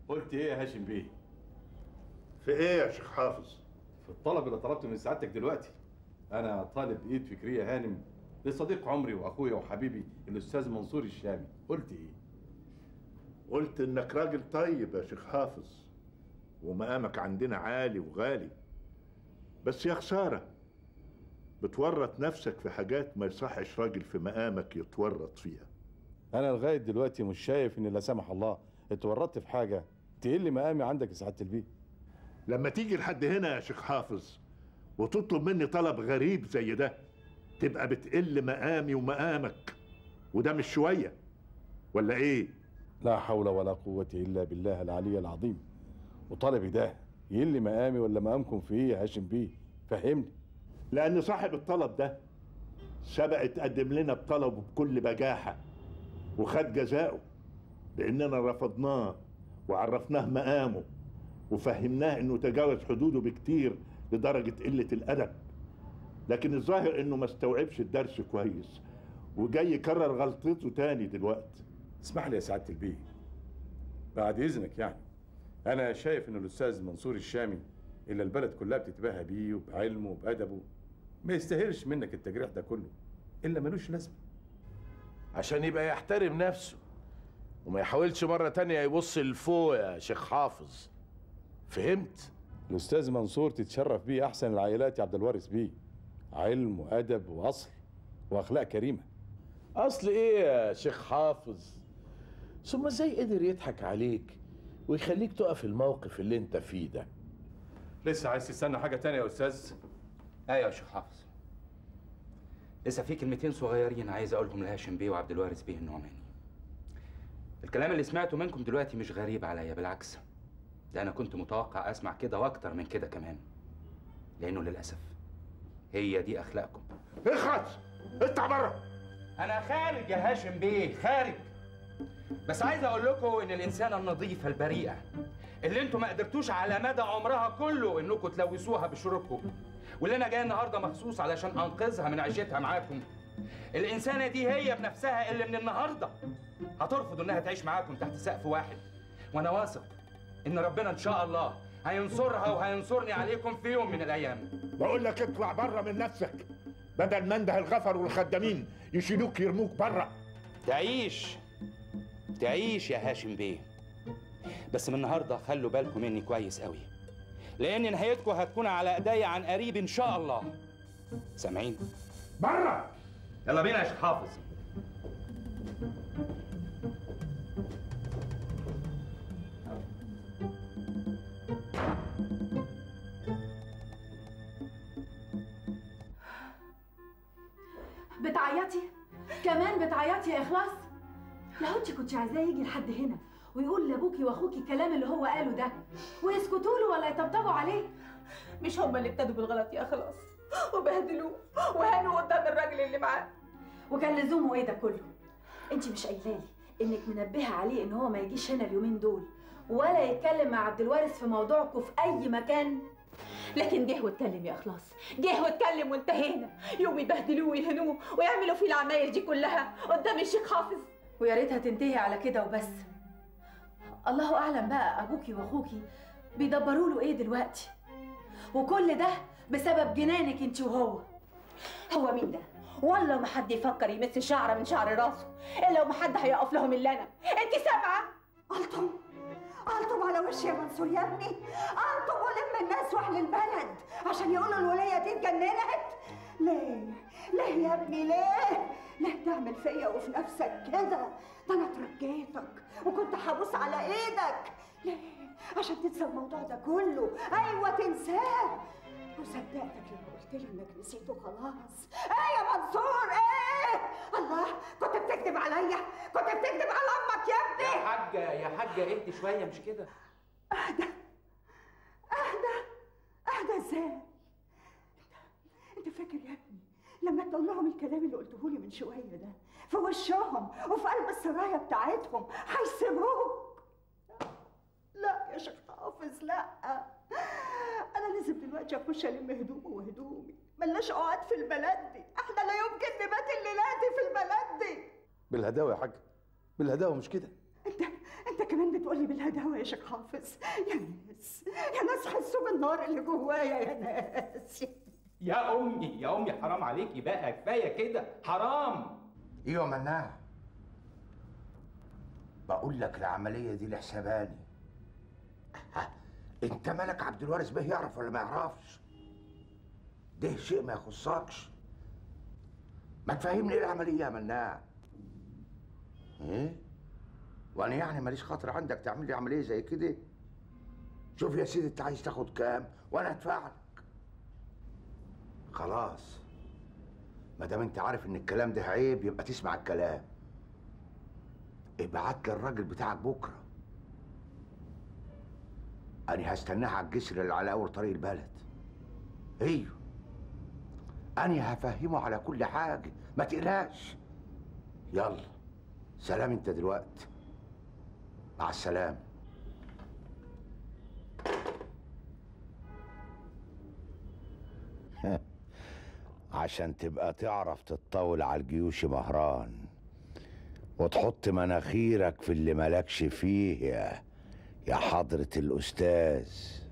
قلت ايه يا هاشم بيه في ايه يا شيخ حافظ في الطلب اللي طلبته من سعادتك دلوقتي انا طالب ايد فكريه هانم لصديق عمري واخويا وحبيبي الاستاذ منصور الشامي قلت ايه قلت انك راجل طيب يا شيخ حافظ ومقامك عندنا عالي وغالي بس يا خساره بتورط نفسك في حاجات ما يصحش راجل في مقامك يتورط فيها انا لغايه دلوقتي مش شايف ان لا سمح الله اتورطت في حاجه تقل مقامي عندك يا سعاده البيه لما تيجي لحد هنا يا شيخ حافظ وتطلب مني طلب غريب زي ده تبقى بتقل مقامي ومقامك وده مش شويه ولا ايه لا حول ولا قوه الا بالله العلي العظيم وطلبي ده يقل مقامي ولا مقامكم في ايه يا هاشم بيه فهمني لان صاحب الطلب ده سبق اتقدم لنا بطلبه بكل بجاحه وخد جزاؤه لاننا رفضناه وعرفناه مقامه وفهمناه انه تجاوز حدوده بكتير لدرجه قله الادب لكن الظاهر انه ما استوعبش الدرس كويس وجاي يكرر غلطته تاني دلوقتي اسمح لي يا سعاده البيه بعد اذنك يعني انا شايف ان الاستاذ منصور الشامي اللي البلد كلها بتتباهى بيه وبعلمه وبادبه ما يستاهلش منك التجريح ده كله الا ملوش لازمه عشان يبقى يحترم نفسه وما يحاولش مرة تانية يبص لفوق يا شيخ حافظ فهمت؟ الاستاذ منصور تتشرف بيه احسن العائلات يا عبد الوارث بيه علم وادب واصل واخلاق كريمه أصل إيه يا شيخ حافظ؟ ثم إزاي قدر يضحك عليك ويخليك تقف الموقف اللي أنت فيه ده؟ لسه عايز تستنى حاجه تانية يا استاذ ايوه يا شيخ حافظ لسه في كلمتين صغيرين عايز اقولهم لهاشم بيه وعبد الوارث بيه النعماني الكلام اللي سمعته منكم دلوقتي مش غريب عليا بالعكس ده انا كنت متوقع اسمع كده واكتر من كده كمان لانه للاسف هي دي اخلاقكم اخرس اطلع بره انا خارج يا هاشم بيه خارج بس عايز اقول لكم ان الانسانه النظيفه البريئه اللي انتوا ما قدرتوش على مدى عمرها كله انكم تلوثوها بشروركم واللي انا جاي النهارده مخصوص علشان انقذها من عيشتها معاكم الانسانه دي هي بنفسها اللي من النهارده هترفض انها تعيش معاكم تحت سقف واحد وانا واثق ان ربنا ان شاء الله هينصرها وهينصرني عليكم في يوم من الايام بقول لك اطلع بره من نفسك بدل ما انده الغفر والخدامين يشيلوك يرموك بره تعيش تعيش يا هاشم بيه بس من النهارده خلوا بالكم مني كويس قوي لان نهايتكم هتكون على ايديا عن قريب ان شاء الله سامعين بره يلا بينا يا شيخ حافظ بتعيطي كمان بتعيطي يا اخلاص لو انت كنت عايزاه يجي لحد هنا ويقول لابوكي واخوكي الكلام اللي هو قاله ده ويسكتوا له ولا يطبطبوا عليه مش هما اللي ابتدوا بالغلط يا خلاص وبهدلوه وهانوا قدام الراجل اللي معاه وكان لزومه ايه ده كله انت مش قايله لي انك منبهه عليه ان هو ما يجيش هنا اليومين دول ولا يتكلم مع عبد الوارث في موضوعكم في اي مكان لكن جه واتكلم يا اخلاص جه واتكلم وانتهينا يوم يبهدلوه ويهنوه ويعملوا فيه العمايل دي كلها قدام الشيخ حافظ ويا ريتها تنتهي على كده وبس الله اعلم بقى ابوكي واخوكي بيدبروا له ايه دلوقتي وكل ده بسبب جنانك انت وهو هو مين ده والله ما حد يفكر يمس شعره من شعر راسه الا وما حد هيقف لهم الا انا انت سامعه قلتم قلتم على وشي يا منصور يا ابني قلتم ولم الناس واهل البلد عشان يقولوا الولية دي اتجننت ليه ليه يا ابني ليه ليه تعمل فيا وفي نفسك كده ده انا ترجيتك وكنت هبوس على ايدك ليه عشان تنسى الموضوع ده كله ايوه تنساه وصدقتك لما قلت لي انك نسيته خلاص ايه يا منصور ايه الله كنت بتكذب عليا كنت بتكذب على امك يا ابني يا حاجه يا حاجه اهدي شويه مش كده اهدى اهدى اهدى ازاي انت انت فاكر يا ابني لما تقول لهم الكلام اللي قلته لي من شويه ده في وشهم وفي قلب السرايا بتاعتهم هيسيبوك لا يا شيخ حافظ لا انا لازم دلوقتي اخش الم هدومي وهدومي ملناش قعد في البلد دي احنا لا يمكن نبات الليله دي في البلد دي بالهداوه يا حاج بالهداوه مش كده انت انت كمان بتقولي بالهداوة يا شيخ حافظ يا ناس يا ناس حسوا بالنار اللي جوايا يا ناس يا امي يا امي حرام عليكي بقى كفايه كده حرام ايوه مناع بقول لك العمليه دي لحساباني ها، انت مالك عبد الوارث به يعرف ولا ما يعرفش ده شيء ما يخصكش ما تفهمني ايه العمليه يا مناع ايه وانا يعني ماليش خاطر عندك تعمل لي عمليه زي كده شوف يا سيدي انت عايز تاخد كام وانا ادفع لك خلاص ما دام انت عارف ان الكلام ده عيب يبقى تسمع الكلام ابعت لي الراجل بتاعك بكره انا هستناه على الجسر اللي على اول طريق البلد ايوه انا هفهمه على كل حاجه ما تقلقش يلا سلام انت دلوقتي مع السلامه عشان تبقى تعرف تتطاول على الجيوش مهران وتحط مناخيرك في اللي مالكش فيه يا يا حضرة الأستاذ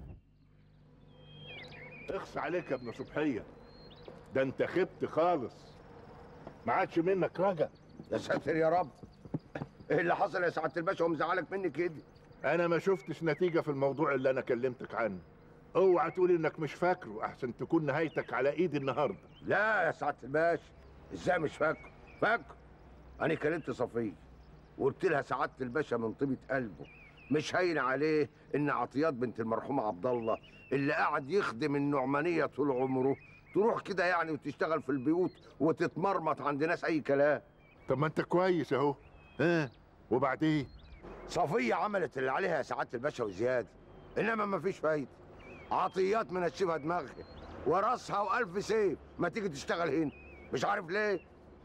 اخص عليك يا ابن صبحيه ده انت خبت خالص ما عادش منك رجا يا ساتر يا رب ايه اللي حصل يا سعادة الباشا ومزعلك مني كده انا ما شفتش نتيجه في الموضوع اللي انا كلمتك عنه اوعى تقول انك مش فاكره احسن تكون نهايتك على ايدي النهارده لا يا سعادة الباشا ازاي مش فاكر فاكر انا كلمت صفية وقلت لها سعادة الباشا من طيبة قلبه مش هين عليه ان عطيات بنت المرحوم عبد الله اللي قاعد يخدم النعمانية طول عمره تروح كده يعني وتشتغل في البيوت وتتمرمط عند ناس اي كلام طب ما انت كويس اهو ها وبعدين صفية عملت اللي عليها يا سعادة الباشا وزيادة انما ما فيش فايدة عطيات منشفها دماغها وراسها والف سيف ما تيجي تشتغل هنا مش عارف ليه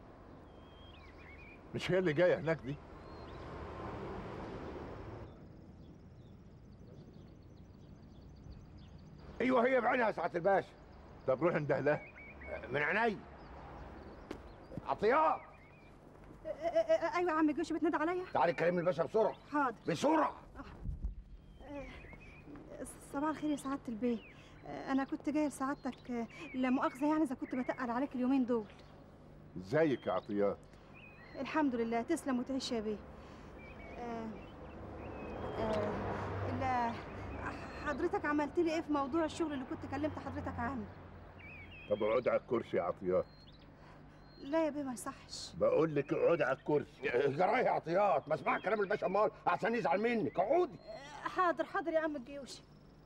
مش هي اللي جايه هناك دي ايوه هي بعينها يا سعادة الباشا طب روح انده لها من عيني عطيات ايوه يا عم جوشي بتنادى عليا تعالي كلمي الباشا بسرعة حاضر بسرعة صباح الخير يا سعادة البيه أنا كنت جاية لسعادتك لا مؤاخذة يعني إذا كنت بتقل عليك اليومين دول ازيك يا عطيات الحمد لله تسلم وتعيش يا بيه آه آه لا حضرتك عملت لي إيه في موضوع الشغل اللي كنت كلمت حضرتك عنه طب اقعد على الكرسي يا عطيات لا يا بيه ما يصحش بقول لك اقعد على الكرسي جرايه يا عطيات ما اسمع كلام الباشا امال عشان يزعل منك اقعدي حاضر حاضر يا عم الجيوشي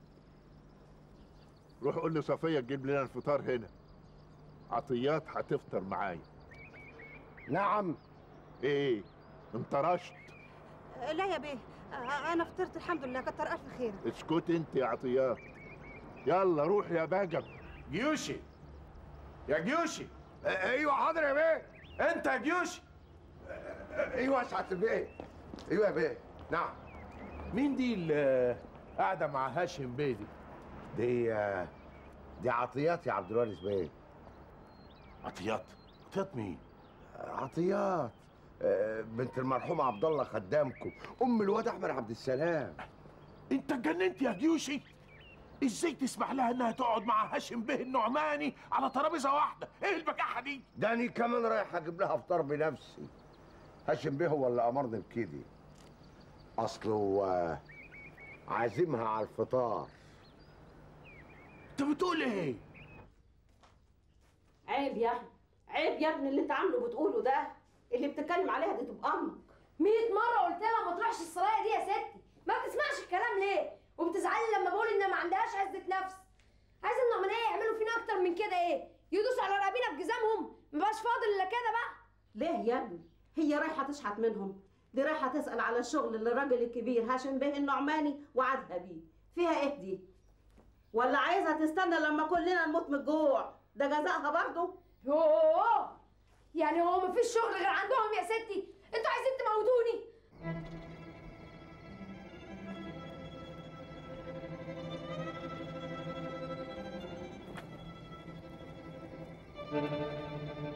روح قول لصفيه تجيب لنا الفطار هنا عطيات هتفطر معايا نعم ايه انطرشت لا يا بيه أنا فطرت الحمد لله كتر ألف خير اسكت انت يا عطيات يلا روح يا باجم جيوشي يا جيوشي ايوه حاضر يا بيه انت يا جيوشي ايوه يا سعادة البيه ايوه يا بيه نعم مين دي اللي قاعده مع هاشم بيدي دي دي عطيات يا عبد الوارث بيه عطيات عطيات مين عطيات آه، بنت المرحوم عبد الله خدامكم ام الواد احمد عبد السلام انت اتجننت يا جيوشي ازاي تسمح لها انها تقعد مع هاشم بيه النعماني على ترابيزه واحده ايه البجاحه دي ده انا كمان رايح اجيب لها فطار بنفسي هاشم بيه هو اللي امرني بكده اصله آه، عازمها على الفطار انت بتقول ايه عيب يا ابني عيب يا ابني اللي انت عامله بتقوله ده اللي بتتكلم عليها دي تبقى امك 100 مرة قلت لها ما تروحش الصلاة دي يا ستي ما بتسمعش الكلام ليه وبتزعلي لما بقول ان ما عندهاش عزة نفس عايزة النعمانية يعملوا فينا اكتر من كده ايه يدوسوا على رقابينا بجزامهم مبقاش فاضل الا كده بقى ليه يا ابني هي رايحه تشحت منهم دي رايحه تسال على الشغل اللي الراجل الكبير هاشم بيه النعماني وعدها بيه فيها ايه دي ولا عايزها تستنى لما كلنا نموت من الجوع ده جزائها برضه يوه يعني هو مفيش شغل غير عندهم يا ستي انتوا عايزين تموتوني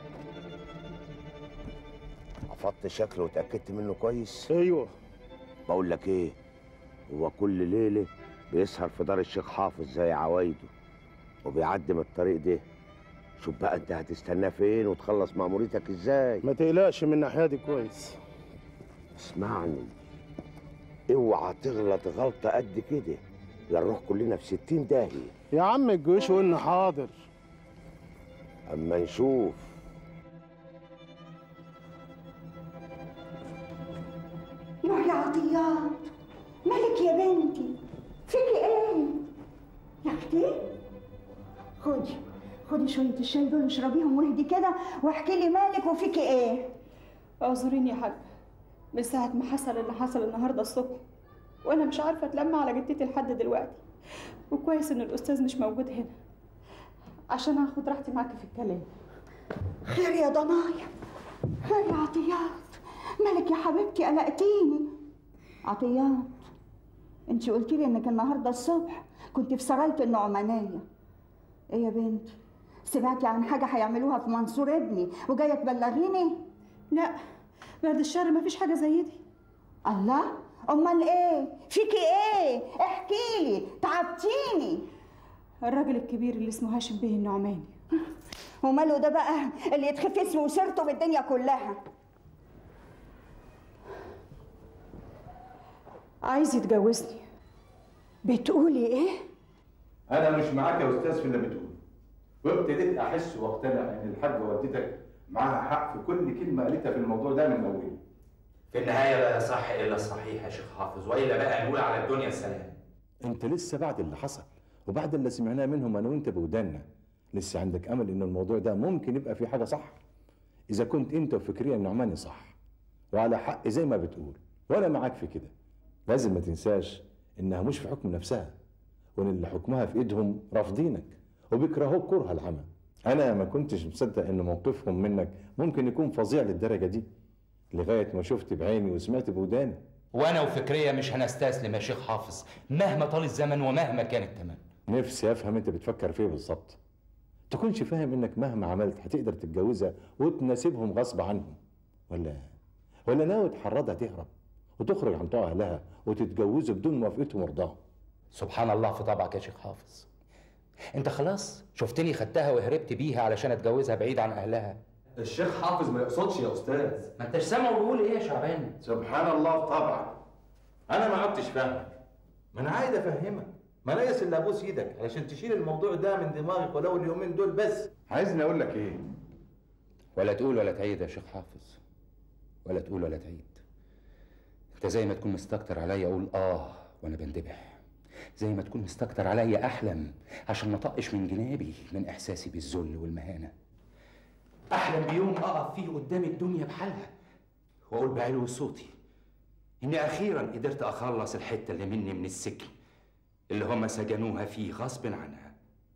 عفضت شكله وتاكدت منه كويس ايوه بقول لك ايه هو كل ليله بيسهر في دار الشيخ حافظ زي عوايده وبيعدي من الطريق ده شوف بقى انت هتستناه فين وتخلص مأموريتك ازاي ما تقلقش من الناحيه دي كويس اسمعني اوعى تغلط غلطه قد كده لا نروح كلنا في ستين داهيه يا عم الجيش وإن حاضر اما نشوف يا يا عطيات مالك يا بنتي فيكي ايه يا اختي خدي خدي شويه الشاي دول اشربيهم واهدي كده واحكي لي مالك وفيكي ايه اعذريني يا حاج من ساعة ما حصل اللي حصل النهاردة الصبح وأنا مش عارفة أتلم على جدتي لحد دلوقتي وكويس إن الأستاذ مش موجود هنا عشان آخد راحتي معاكي في الكلام خير يا ضنايا خير يا عطيات مالك يا حبيبتي قلقتيني عطيات انت قلتي لي انك النهارده الصبح كنت في سرايه النعمانيه ايه يا بنتي سمعتي عن حاجه هيعملوها في منصور ابني وجايه تبلغيني لا بعد الشر مفيش حاجة زي دي الله امال ايه فيكي ايه احكي لي تعبتيني الراجل الكبير اللي اسمه هاشم بيه النعماني وماله ده بقى اللي يتخفي اسمه وسيرته بالدنيا كلها عايز يتجوزني بتقولي ايه انا مش معاك يا استاذ في اللي بتقوله وابتديت احس واقتنع ان الحاجه والدتك معاها حق في كل كلمه قالتها في الموضوع ده من اوله في النهايه لا يصح الا الصحيح يا شيخ حافظ والا بقى نقول على الدنيا السلام انت لسه بعد اللي حصل وبعد اللي سمعناه منهم انا وانت بودانا لسه عندك امل ان الموضوع ده ممكن يبقى فيه حاجه صح اذا كنت انت وفكريا النعماني صح وعلى حق زي ما بتقول وانا معاك في كده لازم ما تنساش انها مش في حكم نفسها وان اللي حكمها في ايدهم رافضينك وبيكرهوك كره العمى انا ما كنتش مصدق ان موقفهم منك ممكن يكون فظيع للدرجه دي لغايه ما شفت بعيني وسمعت بوداني وانا وفكريه مش هنستسلم يا شيخ حافظ مهما طال الزمن ومهما كان الثمن نفسي افهم انت بتفكر في ايه بالظبط تكونش فاهم انك مهما عملت هتقدر تتجوزها وتناسبهم غصب عنهم ولا ولا ناوي تحرضها تهرب وتخرج عن طوع اهلها وتتجوزه بدون موافقتهم ورضاهم سبحان الله في طبعك يا شيخ حافظ انت خلاص شفتني خدتها وهربت بيها علشان اتجوزها بعيد عن اهلها الشيخ حافظ ما يقصدش يا استاذ ما انتش سامع بيقول ايه يا شعبان سبحان الله طبعا انا ما عدتش فاهمك ما انا عايز افهمك ما انا ياسر اللي ابوس ايدك علشان تشيل الموضوع ده من دماغك ولو اليومين دول بس عايزني اقول لك ايه ولا تقول ولا تعيد يا شيخ حافظ ولا تقول ولا تعيد انت زي ما تكون مستكتر عليا اقول اه وانا بندبح زي ما تكون مستكتر عليا احلم عشان ما طقش من جنابي من احساسي بالذل والمهانه احلم بيوم اقف فيه قدام الدنيا بحالها واقول بعلو صوتي اني اخيرا قدرت اخلص الحته اللي مني من السجن اللي هم سجنوها فيه غصب عنها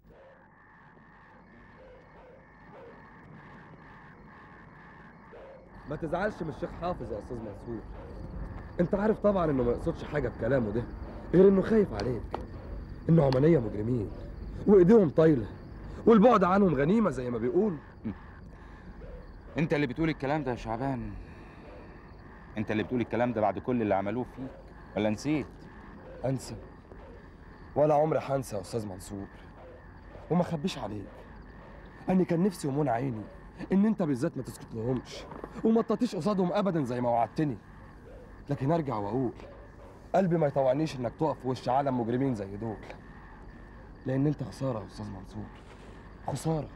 ما تزعلش من الشيخ حافظ يا استاذ منصور انت عارف طبعا انه ما يقصدش حاجه بكلامه ده غير انه خايف عليك النعمانيه مجرمين وايديهم طايله والبعد عنهم غنيمه زي ما بيقولوا انت اللي بتقول الكلام ده يا شعبان انت اللي بتقول الكلام ده بعد كل اللي عملوه فيك ولا نسيت انسى ولا عمري هنسى يا استاذ منصور وما اخبيش عليك اني كان نفسي ومنى عيني ان انت بالذات ما تسكت لهمش وما تطيش قصادهم ابدا زي ما وعدتني لكن ارجع واقول قلبي ما يطوعنيش انك تقف في وش عالم مجرمين زي دول لان انت خساره يا استاذ منصور خساره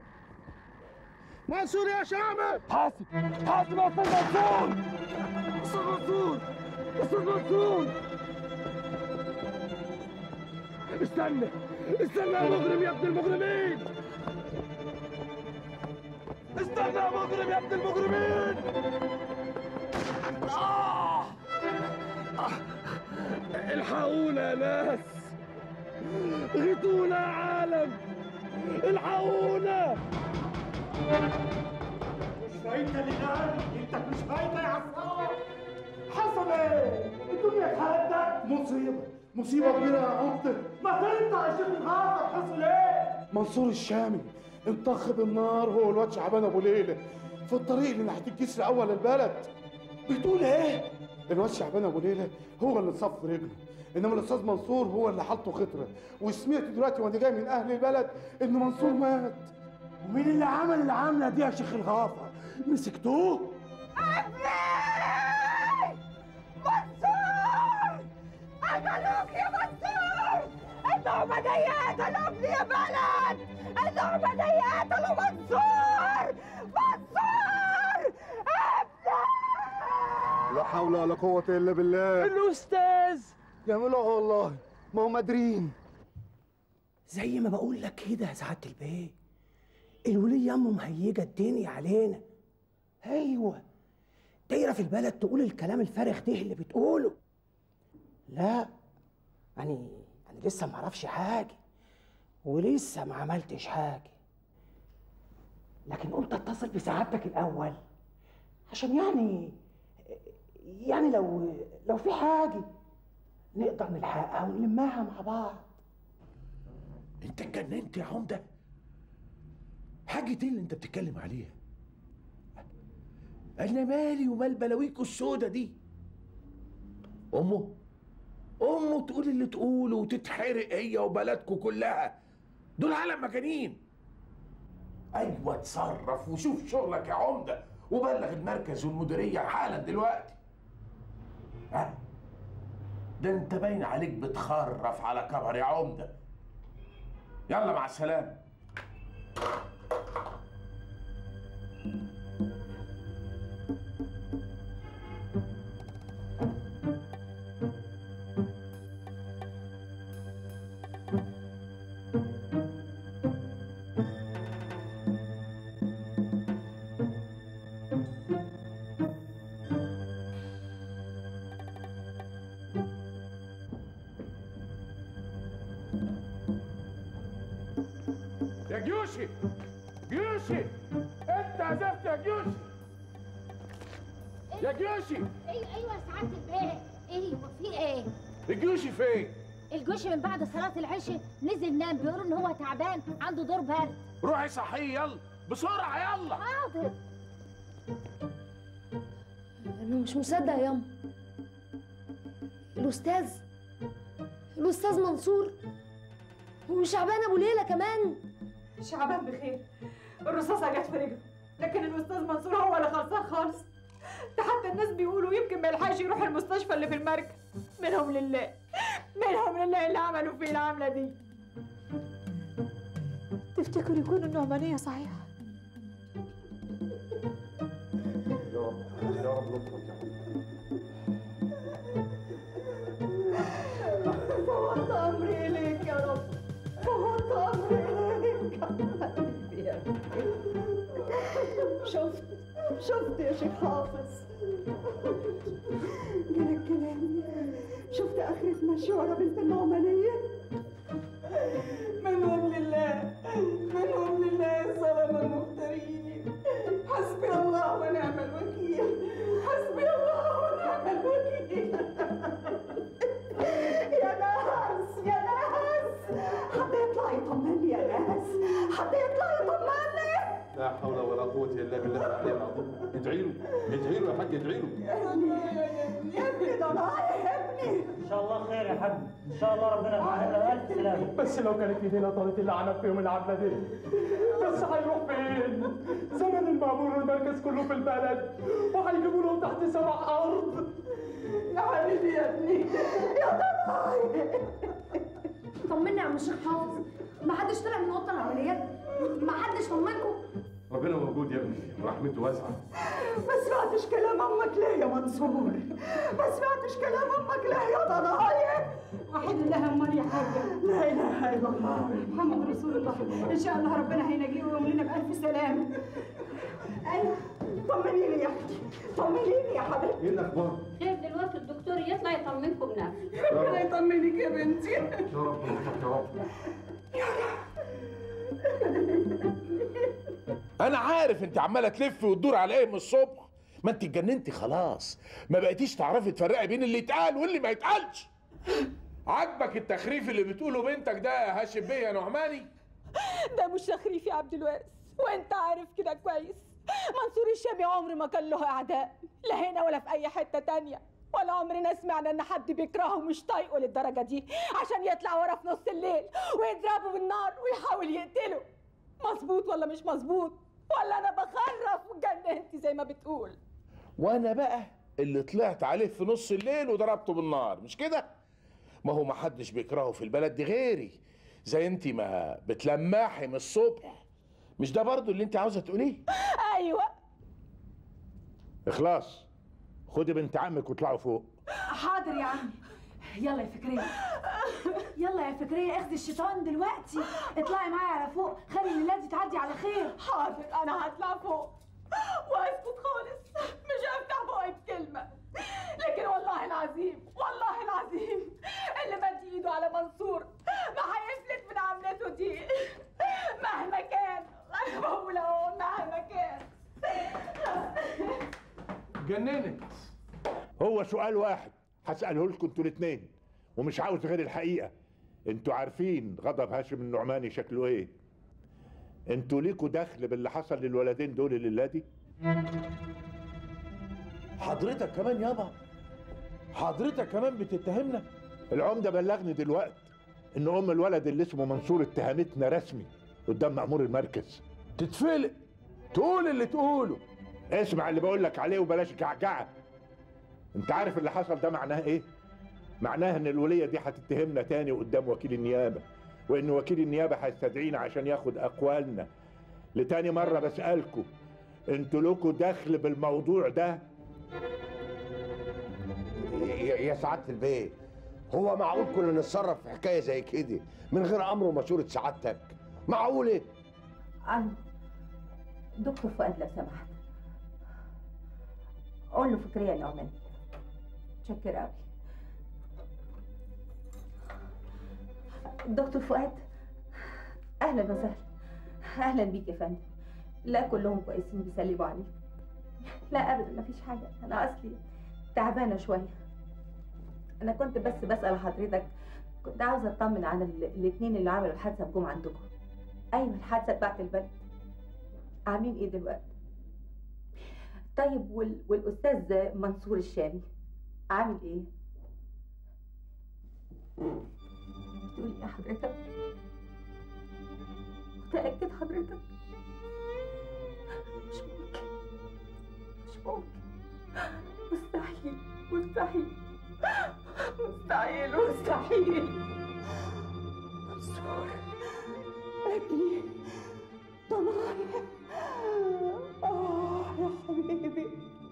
منصور يا شعبي حاسب حاسب يا استاذ منصور استاذ منصور استاذ منصور استنى استنى يا مجرم يا ابن المجرمين استنى يا مجرم يا ابن المجرمين آه! آه! الحقونا يا ناس غيتونا يا عالم الحقونا مش فايته اللي قال انت مش فايته يا عصام حصل ايه؟ الدنيا اتهدت مصيبه مصيبه كبيره يا عمده ما تنطق يا شيخ الغافر حصل ايه؟ منصور الشامي انطخ بالنار هو والواد شعبان ابو ليله في الطريق اللي ناحيه الجسر اول البلد بتقول ايه؟ الواد شعبان ابو ليله هو اللي صف رجله انما الاستاذ منصور هو اللي حطه خطره وسمعت دلوقتي وانا جاي من اهل البلد ان منصور مات ومين اللي عمل العمله دي يا شيخ الغافر مسكتوه منصور قتلوك يا منصور النعمانية قتلوك يا بلد النعمانية قتلوا منصور منصور لا حول ولا قوة إلا بالله الأستاذ يعملوها والله ما هم قادرين زي ما بقول لك كده يا سعادة البيه الولية أمه مهيجة الدنيا علينا أيوة دايرة في البلد تقول الكلام الفارغ ده اللي بتقوله لا يعني أنا لسه ما أعرفش حاجة ولسه ما عملتش حاجة لكن قلت أتصل بسعادتك الأول عشان يعني يعني لو لو في حاجة نقدر نلحقها ونلمها مع بعض انت اتجننت يا عمده حاجة ايه اللي انت بتتكلم عليها انا مالي ومال بلاويكوا السودا دي امه امه تقول اللي تقوله وتتحرق هي وبلدكوا كلها دول عالم مجانين ايوه اتصرف وشوف شغلك يا عمده وبلغ المركز والمديريه حالا دلوقتي ها ده انت باين عليك بتخرف على كبر يا عمده يلا مع السلامه يا جيوشي جيوشي انت عزفت يا جيوشي يا جيوشي ايوه ايوه يا سعاده البيه ايوه في ايه الجيوشي فين الجوش من بعد صلاه العشاء نزل نام بيقولوا ان هو تعبان عنده دور برد روحي صحيه يلا بسرعه يلا حاضر انا مش مصدق يا ياما الاستاذ الاستاذ منصور وشعبان ابو ليلى كمان شعبان بخير الرصاصة جت في رجله لكن الأستاذ منصور هو اللي خلصان خالص ده حتى الناس بيقولوا يمكن ما يلحقش يروح المستشفى اللي في المركز منهم لله منهم لله اللي عملوا فيه العملة دي تفتكر يكون النعمانية صحيحة يا رب يا رب لطفك يا رب فوضت أمري إليك يا رب فوضت أمري إليك حبيبي يا ابني. شفت شفت يا شيخ حافظ جالك كلامي شفت آخرة مشورة بنت النعمانية منهم لله منهم لله الظلمة المفترين حسبي الله ونعم الوكيل حسبي الله ونعم الوكيل يا ناس يا ناس حد يطلع يطمني يا ناس حد يطلع يطمني لا حول ولا قوة إلا بالله العلي العظيم ادعي له ادعي له يا حاج ادعي له يا ابني يا ابني ده ضايع يا ابني ان شاء الله خير يا حاج ان شاء الله ربنا يرحمه له الف سلامه بس لو كانت ايدينا طالت اللي عمل فيهم العملة دي بس هيروح فين؟ زمن المأمور والمركز كله في البلد وهيجيبوا له تحت سبع أرض يا حبيبي يا ابني يا ضناي طمني يا عم الشيخ حافظ ما حدش طلع من اوضه العمليات ما حدش طمنكم ربنا موجود يا ابني ورحمته واسعة ما سمعتش كلام امك ليه يا منصور ما سمعتش كلام امك ليه يا ضناي وحيد الله امال يا حاجة لا اله الا الله محمد رسول الله ان شاء الله ربنا هينجيه ويملينا بألف سلام ايوه طمنيني يا اختي طمنيني يا حبيبتي ايه الاخبار؟ خير دلوقتي الدكتور يطلع يطمنكم بنفسه ربنا يطمنك يا بنتي يا رب لطفك يا رب انا عارف انت عماله تلف وتدور على ايه من الصبح ما انت اتجننتي خلاص ما بقيتيش تعرفي تفرقي بين اللي يتقال واللي ما يتقالش عاجبك التخريف اللي بتقوله بنتك ده يا هاشم بيه يا نعماني ده مش تخريف يا عبد الوارث وانت عارف كده كويس منصور الشامي عمر ما كان له اعداء لا هنا ولا في اي حته تانية ولا عمرنا سمعنا ان حد بيكرهه ومش طايقه للدرجه دي عشان يطلع ورا في نص الليل ويضربه بالنار ويحاول يقتله مظبوط ولا مش مظبوط ولا انا بخرف وجننتي زي ما بتقول وانا بقى اللي طلعت عليه في نص الليل وضربته بالنار مش كده ما هو ما حدش بيكرهه في البلد دي غيري زي انت ما بتلمحي من الصبح مش ده برضو اللي انت عاوزه تقوليه ايوه اخلاص خدي بنت عمك واطلعوا فوق حاضر يا عمي يلا يا فكرية يلا يا فكرية اخذي الشيطان دلوقتي اطلعي معايا على فوق خلي الليلة دي تعدي على خير حاضر انا هطلع فوق واسكت خالص مش هفتح بقي بكلمه لكن والله العظيم والله العظيم اللي مد ايده على منصور ما هيفلت من عملته دي مهما كان انا بقول اهو مهما كان جننت هو سؤال واحد هسأله لكم انتوا الاثنين ومش عاوز غير الحقيقة انتوا عارفين غضب هاشم النعماني شكله ايه انتوا ليكوا دخل باللي حصل للولدين دول الليلة دي حضرتك كمان يابا حضرتك كمان بتتهمنا العمدة بلغني دلوقتي ان ام الولد اللي اسمه منصور اتهمتنا رسمي قدام مأمور المركز تتفلق تقول اللي تقوله اسمع اللي بقول لك عليه وبلاش جعجعه انت عارف اللي حصل ده معناه ايه معناه ان الوليه دي هتتهمنا تاني قدام وكيل النيابه وان وكيل النيابه هيستدعينا عشان ياخد اقوالنا لتاني مره بسالكم انتوا لكم دخل بالموضوع ده يا يا سعاده البيه هو معقول كنا نتصرف في حكايه زي كده من غير امر ومشوره سعادتك معقوله عم دكتور فؤاد لو سمحت قول له فكرية النعمان متشكر قوي دكتور فؤاد اهلا وسهلا اهلا بيك يا فندم لا كلهم كويسين بيسلموا عليك لا ابدا مفيش حاجه انا اصلي تعبانه شويه انا كنت بس بسال حضرتك كنت عاوزه اطمن على ال- الاتنين اللي عملوا الحادثه بجم عندكم ايوه الحادثه بتاعت البلد عاملين ايه دلوقتي طيب وال... والاستاذ منصور الشامي عامل ايه بتقول ايه حضرتك متاكد حضرتك مش ممكن مش ممكن مستحيل مستحيل مستحيل مستحيل منصور ابني ضنايا آه يا حبيبي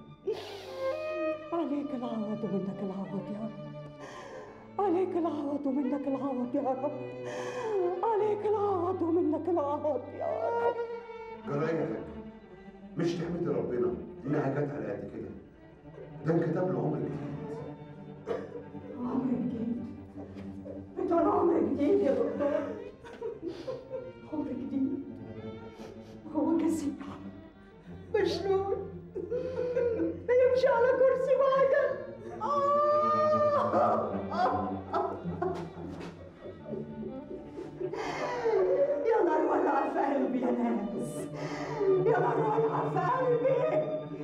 عليك العوض ومنك العوض يا رب عليك العوض ومنك العوض يا رب عليك العوض ومنك العوض يا رب جرايتك مش تحمدي ربنا انها جت على قد كده ده انكتب له عمر جديد عمر جديد بتقول عمر جديد يا دكتور عمر جديد هو كسيح مجنون يمشي على كرسي بعجل يا نار ولع في قلبي يا ناس يا نار ولع في قلبي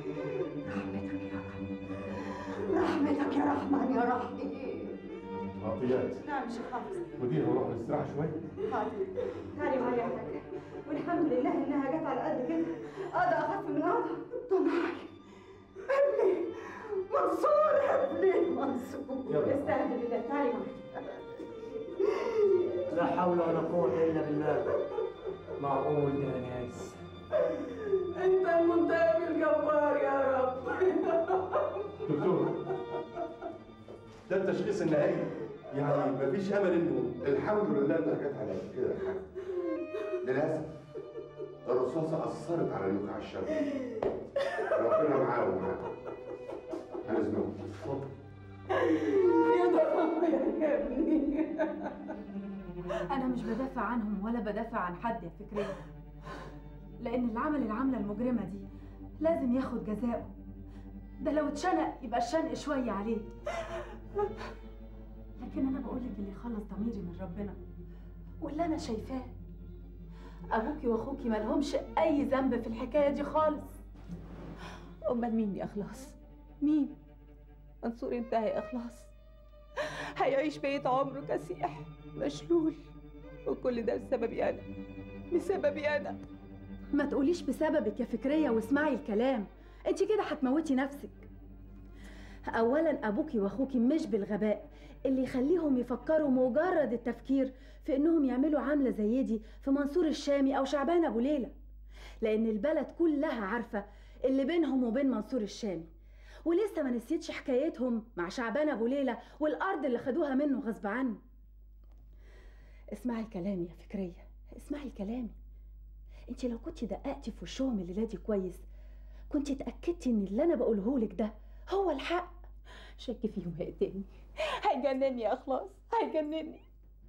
رحمتك يا رحمن يا رحيم عطيات نعم شيخ حافظ ودينا نروح نستراحى شويه حاضر تعالي معايا يا حاجة والحمد لله انها جت على قد كده اقدر اخف من الوضع طناي ابني منصور ابني منصور استهدي بالله تعالي معايا لا حول ولا قوة إلا بالله معقول ده يا ناس انت المنتقم الجبار يا رب دكتور ده التشخيص النهائي يعني مفيش امل انه الحمد لله انها جت على قد كده يا حاج للاسف الرصاصه اثرت على النخاع الشمعي ربنا معاه ومعاكم هنزنوه يا ضنايا يا ابني أنا مش بدافع عنهم ولا بدافع عن حد يا فكرية لأن اللي عمل العملة المجرمة دي لازم ياخد جزاءه ده لو اتشنق يبقى الشنق شوية عليه لكن أنا بقولك اللي يخلص ضميري من ربنا واللي أنا شايفاه أبوكي وأخوكي مالهمش أي ذنب في الحكاية دي خالص امال مين يا اخلاص مين منصور انتهى يا إخلاص هيعيش بقية عمره كسيح مشلول وكل ده بسببي أنا بسببي أنا ما تقوليش بسببك يا فكرية واسمعي الكلام انت كده هتموتي نفسك اولا ابوكي واخوكي مش بالغباء اللي يخليهم يفكروا مجرد التفكير في انهم يعملوا عامله زي دي في منصور الشامي او شعبان ابو ليلى لان البلد كلها عارفه اللي بينهم وبين منصور الشامي ولسه ما نسيتش حكايتهم مع شعبان ابو ليلى والارض اللي خدوها منه غصب عنه اسمعي كلامي يا فكريه اسمعي كلامي انت لو كنت دققتي في وشهم الليله دي كويس كنت اتاكدتي ان اللي انا بقوله لك ده هو الحق شك فيهم هيقتلني هيجنني يا إخلاص هيجنني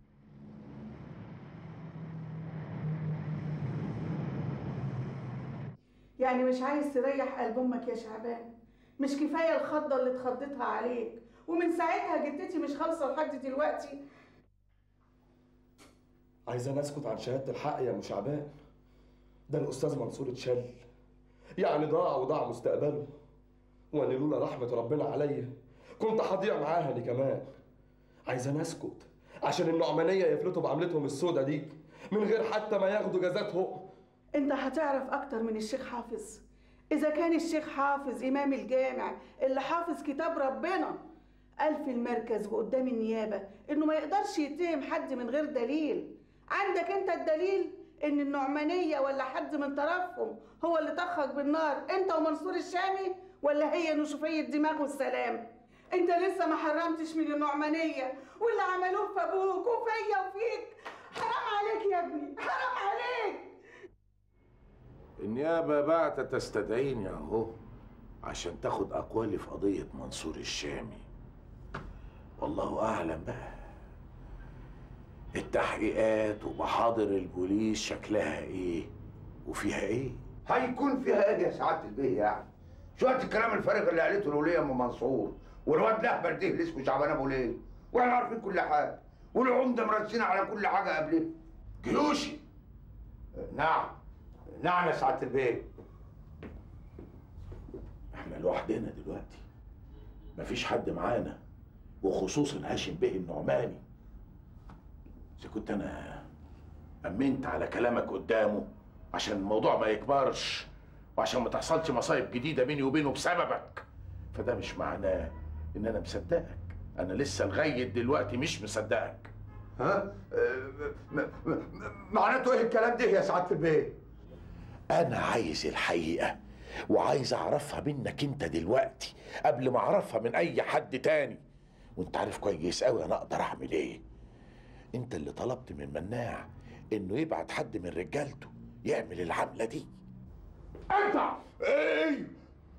يعني مش عايز تريح قلب امك يا شعبان مش كفايه الخضه اللي اتخضتها عليك ومن ساعتها جدتي مش خالصه لحد دلوقتي عايزاني اسكت عن شهاده الحق يا ام شعبان ده الاستاذ منصور اتشل يعني ضاع وضاع مستقبله وانا لولا رحمه ربنا عليا كنت هضيع معاها انا كمان عايزاني اسكت عشان النعمانيه يفلتوا بعملتهم السودة دي من غير حتى ما ياخدوا جزاتهم انت هتعرف اكتر من الشيخ حافظ اذا كان الشيخ حافظ امام الجامع اللي حافظ كتاب ربنا قال في المركز وقدام النيابه انه ما يقدرش يتهم حد من غير دليل عندك انت الدليل ان النعمانيه ولا حد من طرفهم هو اللي طخك بالنار انت ومنصور الشامي ولا هي نشوفيه دماغ والسلام انت لسه ما حرمتش من النعمانيه واللي عملوه في ابوك وفيا وفيك حرام عليك يا ابني حرام عليك النيابة بعت تستدعيني اهو عشان تاخد اقوالي في قضية منصور الشامي والله اعلم بقى التحقيقات ومحاضر البوليس شكلها ايه وفيها ايه هيكون فيها ايه يا سعادة البيه يعني شوية الكلام الفارغ اللي قالته الولية ام منصور والواد الاهبل ده اللي اسمه شعبان ابو ليل واحنا عارفين كل حاجة والعمدة مرسين على كل حاجة قبلها جيوشي نعم نعم يا سعادة البيه احنا لوحدنا دلوقتي مفيش حد معانا وخصوصا هاشم بيه النعماني اذا كنت انا امنت على كلامك قدامه عشان الموضوع ما يكبرش وعشان ما تحصلش مصايب جديده بيني وبينه بسببك فده مش معناه ان انا مصدقك انا لسه لغايه دلوقتي مش مصدقك ها معناته ايه الكلام ده يا سعاده البيه انا عايز الحقيقه وعايز اعرفها منك انت دلوقتي قبل ما اعرفها من اي حد تاني وانت عارف كويس قوي انا اقدر اعمل ايه انت اللي طلبت من مناع انه يبعت حد من رجالته يعمل العمله دي انت ايه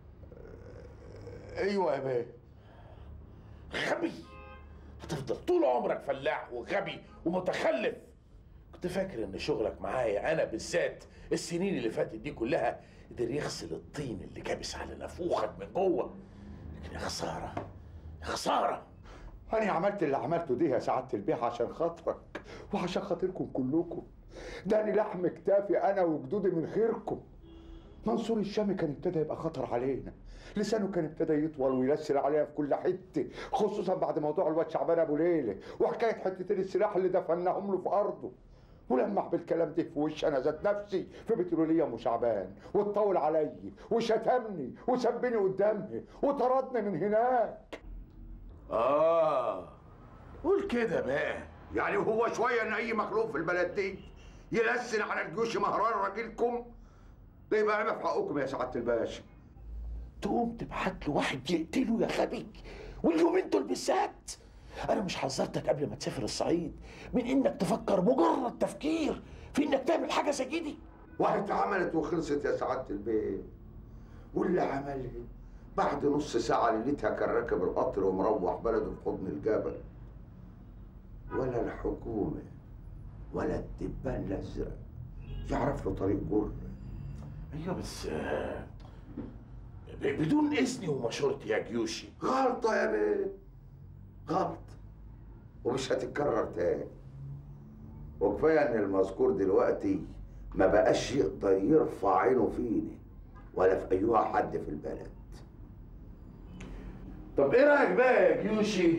ايوه يا بيه غبي هتفضل طول عمرك فلاح وغبي ومتخلف كنت فاكر ان شغلك معايا انا بالذات السنين اللي فاتت دي كلها قدر يغسل الطين اللي كابس على نافوخك من جوه لكن يا خساره يا خساره أنا عملت اللي عملته دي يا سعادة البيه عشان خاطرك وعشان خاطركم كلكم ده أنا لحم كتافي أنا وجدودي من خيركم منصور الشامي كان ابتدى يبقى خطر علينا لسانه كان ابتدى يطول ويلسل علينا في كل حته خصوصا بعد موضوع الواد شعبان ابو ليله وحكايه حتتين السلاح اللي دفناهم له في ارضه ولمح بالكلام ده في وش انا ذات نفسي في بتروليه ام شعبان واتطول عليا وشتمني وسبني قدامها وطردني من هناك اه قول كده بقى يعني هو شويه ان اي مخلوق في البلد دي يلسن على الجيوش مهران راجلكم ده يبقى عيب في حقكم يا سعاده الباشا تقوم تبعت له واحد يقتله يا غبي واليومين دول بالذات انا مش حذرتك قبل ما تسافر الصعيد من انك تفكر مجرد تفكير في انك تعمل حاجه زي دي واتعملت وخلصت يا سعاده البيه واللي عملها بعد نص ساعة ليلتها كان راكب القطر ومروح بلده في حضن الجبل ولا الحكومة ولا الدبان الأزرق يعرف له طريق جر ايوه بس آه، ب- بدون اذني ومشورتي يا جيوشي غلطة يا بيه غلط ومش هتتكرر تاني وكفاية ان المذكور دلوقتي ما بقاش يقدر يرفع عينه فيني ولا في ايها حد في البلد طب ايه رايك بقى يا جيوشي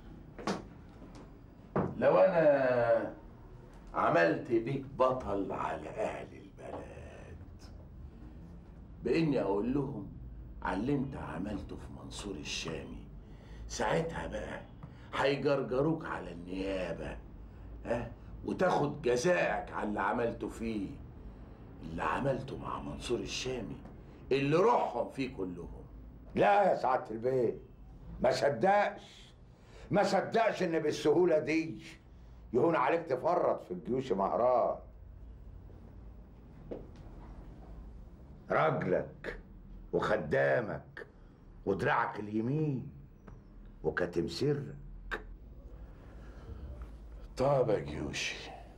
لو انا عملت بيك بطل على اهل البلد باني اقول لهم على اللي انت عملته في منصور الشامي ساعتها بقى هيجرجروك على النيابه ها وتاخد جزائك على اللي عملته فيه اللي عملته مع منصور الشامي اللي روحهم فيه كلهم لا يا سعادة البيه ما صدقش ما صدقش ان بالسهولة دي يهون عليك تفرط في الجيوش مهران راجلك وخدامك ودراعك اليمين وكاتم سرك طب يا جيوشي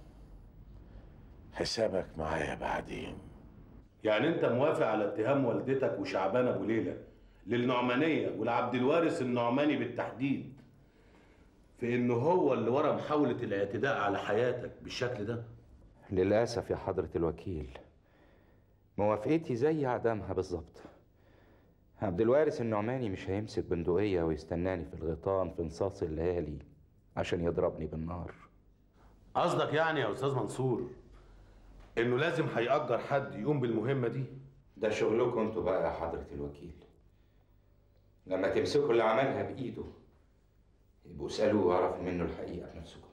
حسابك معايا بعدين يعني انت موافق على اتهام والدتك وشعبان ابو ليلى للنعمانيه ولعبد الوارث النعماني بالتحديد في انه هو اللي ورا محاوله الاعتداء على حياتك بالشكل ده للأسف يا حضرة الوكيل موافقتي زي عدمها بالظبط عبد الوارث النعماني مش هيمسك بندقية ويستناني في الغيطان في نصاص الليالي عشان يضربني بالنار قصدك يعني يا استاذ منصور انه لازم هيأجر حد يقوم بالمهمه دي ده شغلكم انتوا بقى يا حضرة الوكيل لما تمسكوا اللي عملها بإيده يبقوا اسألوه واعرفوا منه الحقيقة بنفسكم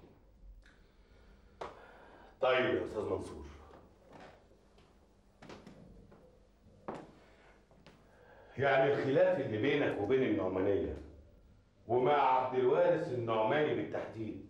طيب يا استاذ منصور يعني الخلاف اللي بينك وبين النعمانيه ومع عبد الوارث النعماني بالتحديد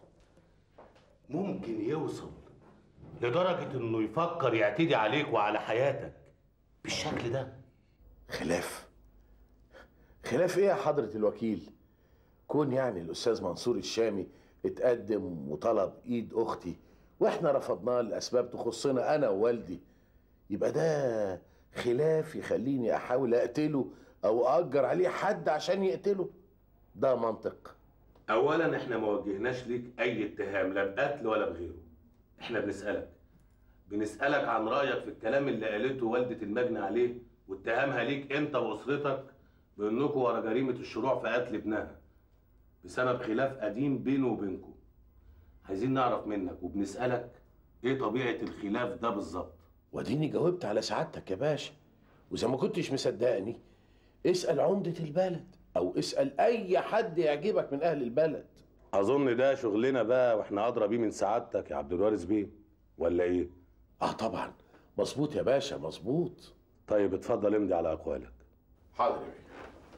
ممكن يوصل لدرجه انه يفكر يعتدي عليك وعلى حياتك بالشكل ده خلاف خلاف ايه يا حضرة الوكيل كون يعني الاستاذ منصور الشامي اتقدم وطلب ايد اختي واحنا رفضناه لاسباب تخصنا انا ووالدي يبقى ده خلاف يخليني احاول اقتله او اجر عليه حد عشان يقتله ده منطق اولا احنا ما وجهناش ليك اي اتهام لا بقتل ولا بغيره احنا بنسالك بنسالك عن رايك في الكلام اللي قالته والده المجني عليه واتهامها ليك انت واسرتك بانكم ورا جريمه الشروع في قتل ابنها بسبب خلاف قديم بينه وبينكم عايزين نعرف منك وبنسالك ايه طبيعه الخلاف ده بالظبط واديني جاوبت على سعادتك يا باشا واذا ما كنتش مصدقني اسال عمده البلد او اسال اي حد يعجبك من اهل البلد اظن ده شغلنا بقى واحنا ادرى بيه من سعادتك يا عبد الوارث بيه ولا ايه اه طبعا مظبوط يا باشا مظبوط طيب اتفضل امضي على اقوالك حاضر يا بيه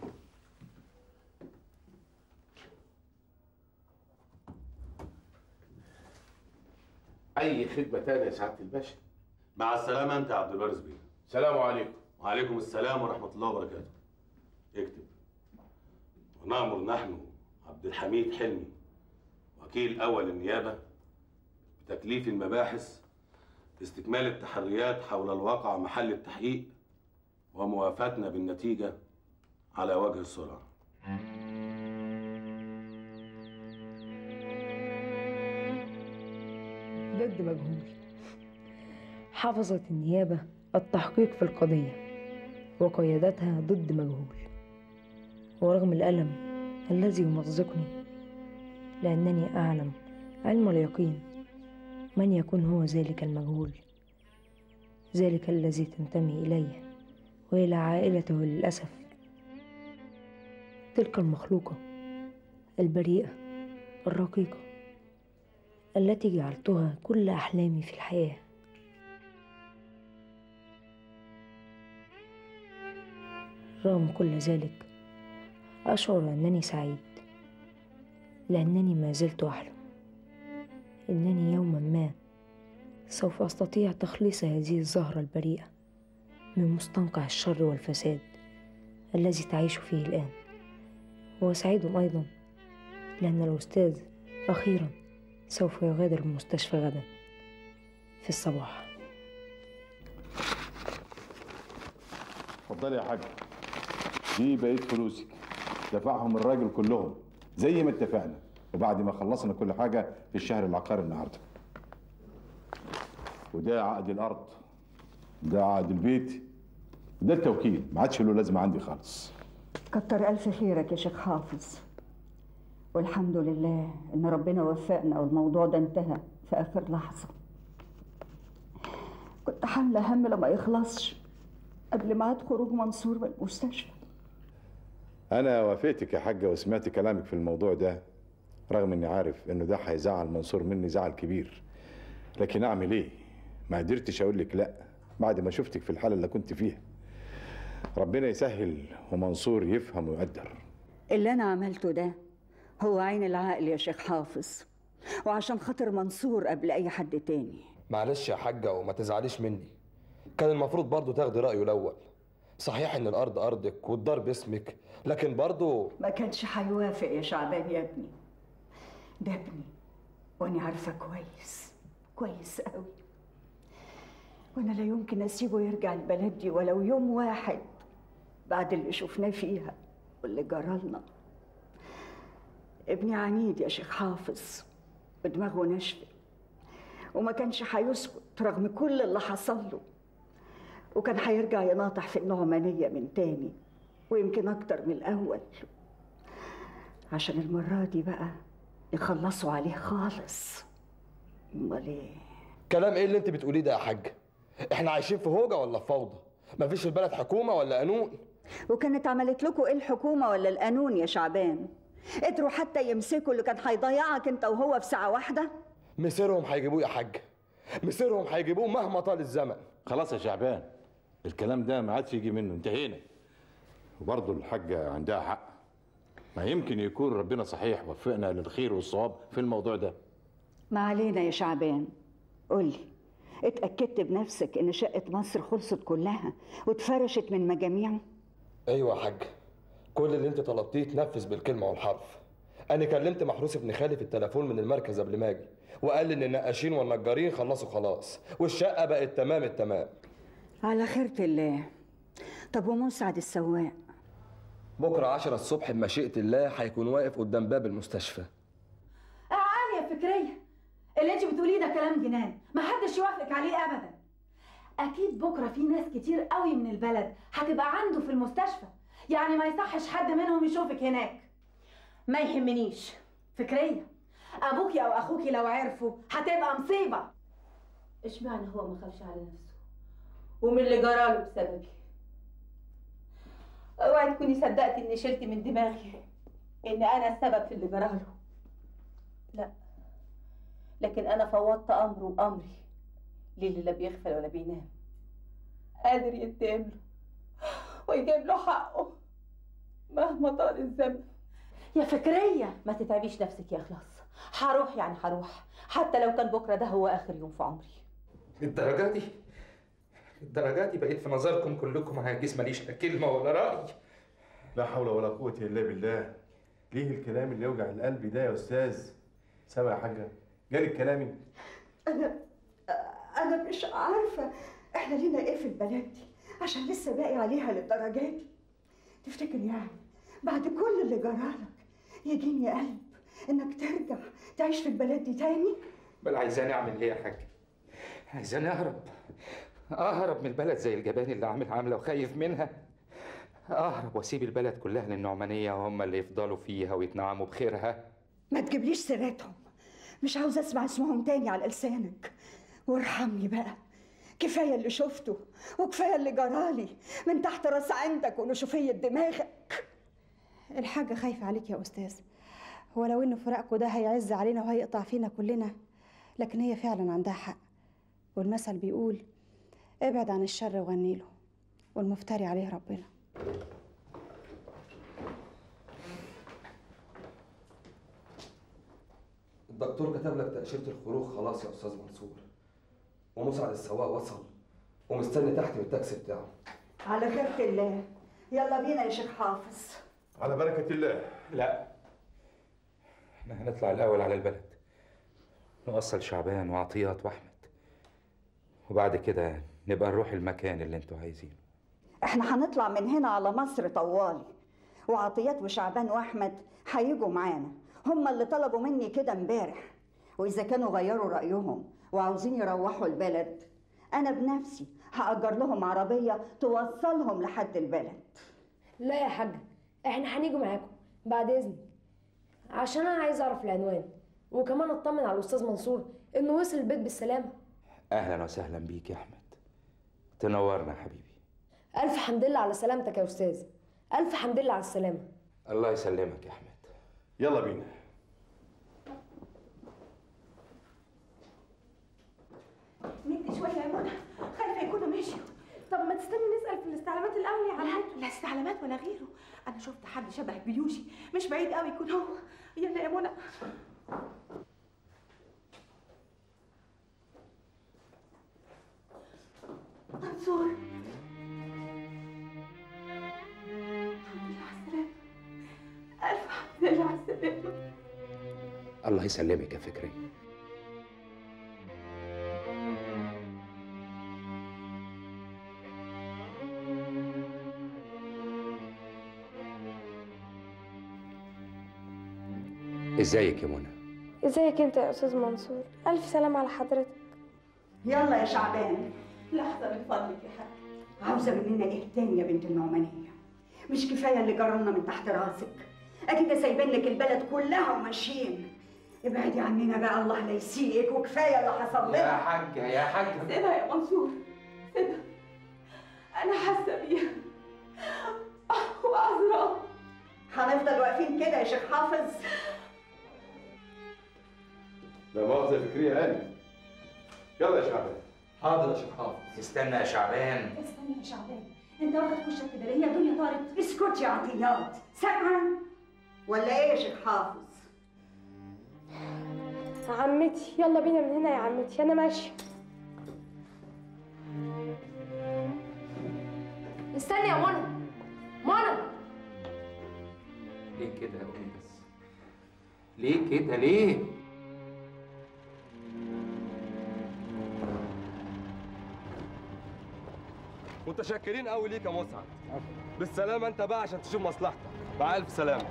اي خدمه تانية يا سعاده الباشا مع السلامه انت يا عبد الوارث بيه سلام عليكم وعليكم السلام ورحمه الله وبركاته اكتب ونأمر نحن عبد الحميد حلمي وكيل اول النيابه بتكليف المباحث باستكمال التحريات حول الواقع محل التحقيق وموافاتنا بالنتيجه على وجه السرعه ضد مجهول حفظت النيابة التحقيق في القضية وقيادتها ضد مجهول ورغم الألم الذي يمزقني لأنني أعلم علم اليقين من يكون هو ذلك المجهول ذلك الذي تنتمي إليه وإلى عائلته للأسف تلك المخلوقة البريئة الرقيقة التي جعلتها كل أحلامي في الحياة رغم كل ذلك أشعر أنني سعيد لأنني ما زلت أحلم إنني يوما ما سوف أستطيع تخليص هذه الزهرة البريئة من مستنقع الشر والفساد الذي تعيش فيه الآن وسعيد أيضا لأن الأستاذ أخيرا سوف يغادر المستشفى غدا في الصباح اتفضلي يا حاج دي بقيت فلوسك دفعهم الراجل كلهم زي ما اتفقنا وبعد ما خلصنا كل حاجة في الشهر العقاري النهاردة وده عقد الأرض ده عقد البيت وده التوكيل ما عادش له لازمة عندي خالص كتر ألف خيرك يا شيخ حافظ والحمد لله إن ربنا وفقنا والموضوع ده انتهى في آخر لحظة كنت حاملة هم لما يخلصش قبل ميعاد خروج منصور من المستشفى انا وافقتك يا حاجه وسمعت كلامك في الموضوع ده رغم اني عارف انه ده هيزعل منصور مني زعل كبير لكن اعمل ايه ما قدرتش اقول لك لا بعد ما شفتك في الحاله اللي كنت فيها ربنا يسهل ومنصور يفهم ويقدر اللي أنا عملته ده هو عين العقل يا شيخ حافظ وعشان خاطر منصور قبل أي حد تاني معلش يا حاجة وما تزعليش مني كان المفروض برضو تاخدي رأيه الأول صحيح إن الأرض أرضك والدار باسمك لكن برضو ما كانش هيوافق يا شعبان يا ابني ده ابني وانا عارفه كويس كويس قوي وانا لا يمكن اسيبه يرجع البلد دي ولو يوم واحد بعد اللي شفناه فيها واللي جرالنا ابني عنيد يا شيخ حافظ ودماغه ناشفه وما كانش هيسكت رغم كل اللي حصل له وكان هيرجع يناطح في النعمانيه من تاني ويمكن اكتر من الاول عشان المره دي بقى يخلصوا عليه خالص امال ايه كلام إيه اللي أنت بتقوليه ده يا حاجة إحنا عايشين في هوجة ولا في فوضى مفيش في البلد حكومة ولا قانون وكانت عملت لكم ايه الحكومه ولا القانون يا شعبان قدروا حتى يمسكوا اللي كان هيضيعك انت وهو في ساعه واحده مسيرهم هيجيبوه يا حاج مسيرهم هيجيبوه مهما طال الزمن خلاص يا شعبان الكلام ده ما عادش يجي منه انتهينا وبرضه الحاجه عندها حق ما يمكن يكون ربنا صحيح وفقنا للخير والصواب في الموضوع ده ما علينا يا شعبان قولي اتأكدت بنفسك إن شقة مصر خلصت كلها واتفرشت من مجاميعه؟ أيوة يا حاج كل اللي أنت طلبتيه اتنفذ بالكلمة والحرف أنا كلمت محروس ابن خالي في التليفون من المركز قبل ما أجي وقال لي إن النقاشين والنجارين خلصوا خلاص والشقة بقت تمام التمام على خيرة الله طب ومسعد السواق؟ بكرة عشرة الصبح بمشيئة الله هيكون واقف قدام باب المستشفى عالية فكرية اللي انت بتقوليه ده كلام جنان ما حدش يوافقك عليه ابدا اكيد بكره في ناس كتير قوي من البلد هتبقى عنده في المستشفى يعني ما يصحش حد منهم يشوفك هناك ما يهمنيش فكرية ابوكي او اخوكي لو عرفوا هتبقى مصيبة اشمعنى هو ما خافش على نفسه ومن اللي جراله بسببي اوعي تكوني صدقتي اني شلت من دماغي ان انا السبب في اللي جراله لا لكن انا فوضت امره وامري للي لا بيغفل ولا بينام قادر ينتقم له ويجيب له حقه مهما طال الزمن يا فكرية ما تتعبيش نفسك يا اخلاص هروح يعني هروح حتى لو كان بكره ده هو اخر يوم في عمري الدرجة دي الدرجة دي بقيت في نظركم كلكم عاجز ماليش لا كلمة ولا رأي لا حول ولا قوة إلا بالله ليه الكلام اللي يوجع القلب ده يا أستاذ سامع يا حاجة جالك كلامي أنا أنا مش عارفة إحنا لينا إيه في البلد دي عشان لسه باقي عليها للدرجة دي تفتكر يعني بعد كل اللي جرالك يجيني قلب إنك ترجع تعيش في البلد دي تاني بل عايزاني أعمل إيه يا حاج؟ عايزاني أهرب أهرب من البلد زي الجبان اللي عامل عاملة وخايف منها أهرب وأسيب البلد كلها للنعمانية وهم اللي يفضلوا فيها ويتنعموا بخيرها ما تجيبليش سيرتهم مش عاوزة أسمع اسمهم تاني على لسانك وارحمني بقى كفاية اللي شفته وكفاية اللي جرالي من تحت راس عندك ونشوفية دماغك الحاجة خايفة عليك يا أستاذ ولو إن فراقكم ده هيعز علينا وهيقطع فينا كلنا لكن هي فعلا عندها حق والمثل بيقول ابعد عن الشر وغني له والمفتري عليه ربنا الدكتور كتب لك تأشيرة الخروج خلاص يا أستاذ منصور ومسعد السواق وصل ومستني تحت من التاكسي بتاعه على خيرة الله يلا بينا يا شيخ حافظ على بركة الله لا احنا هنطلع الأول على البلد نوصل شعبان وعطيات وأحمد وبعد كده نبقى نروح المكان اللي انتوا عايزينه احنا هنطلع من هنا على مصر طوالي وعطيات وشعبان واحمد هيجوا معانا هما اللي طلبوا مني كده امبارح واذا كانوا غيروا رايهم وعاوزين يروحوا البلد انا بنفسي هاجر لهم عربيه توصلهم لحد البلد لا يا حاج احنا هنيجي معاكم بعد اذنك عشان انا عايز اعرف العنوان وكمان اطمن على الاستاذ منصور انه وصل البيت بالسلامه اهلا وسهلا بيك يا احمد تنورنا يا حبيبي الف حمد لله على سلامتك يا استاذ الف حمد لله على السلامه الله يسلمك يا احمد يلا بينا مد شويه يا منى خايفه يكونوا مشيوا طب ما تستني نسال في الاستعلامات الاول يا عمتي لا لا استعلامات ولا غيره انا شفت حد شبه بيوشي مش بعيد قوي يكون هو يلا يا منى منصور الحمد لله على السلامه الله يسلمك يا فكري ازيك يا منى ازيك انت يا استاذ منصور الف سلام على حضرتك يلا يا شعبان لحظه من فضلك يا حاج عاوزه مننا ايه تاني يا بنت النعمانيه مش كفايه اللي جرالنا من تحت راسك اكيد سايبين لك البلد كلها وماشيين ابعدي عننا بقى الله لا يسيئك وكفايه اللي حصل لنا يا حاجة يا حاجة سيبها يا منصور سيبها انا حاسه بيها وعذراء هنفضل واقفين كده يا شيخ حافظ لا مؤاخذة فكرية هاني يلا يا شعبان حاضر يا شيخ حافظ استنى يا شعبان استني يا شعبان انت واخد وشك كده ليه يا دنيا طارت اسكت يا عطيات سامعه ولا ايه يا شيخ حافظ عمتي يلا بينا من هنا يا عمتي انا ماشيه استني يا منى منى ليه كده يا امي بس ليه كده ليه متشكرين قوي ليك يا مسعد بالسلامة انت بقى عشان تشوف مصلحتك مع ألف سلامة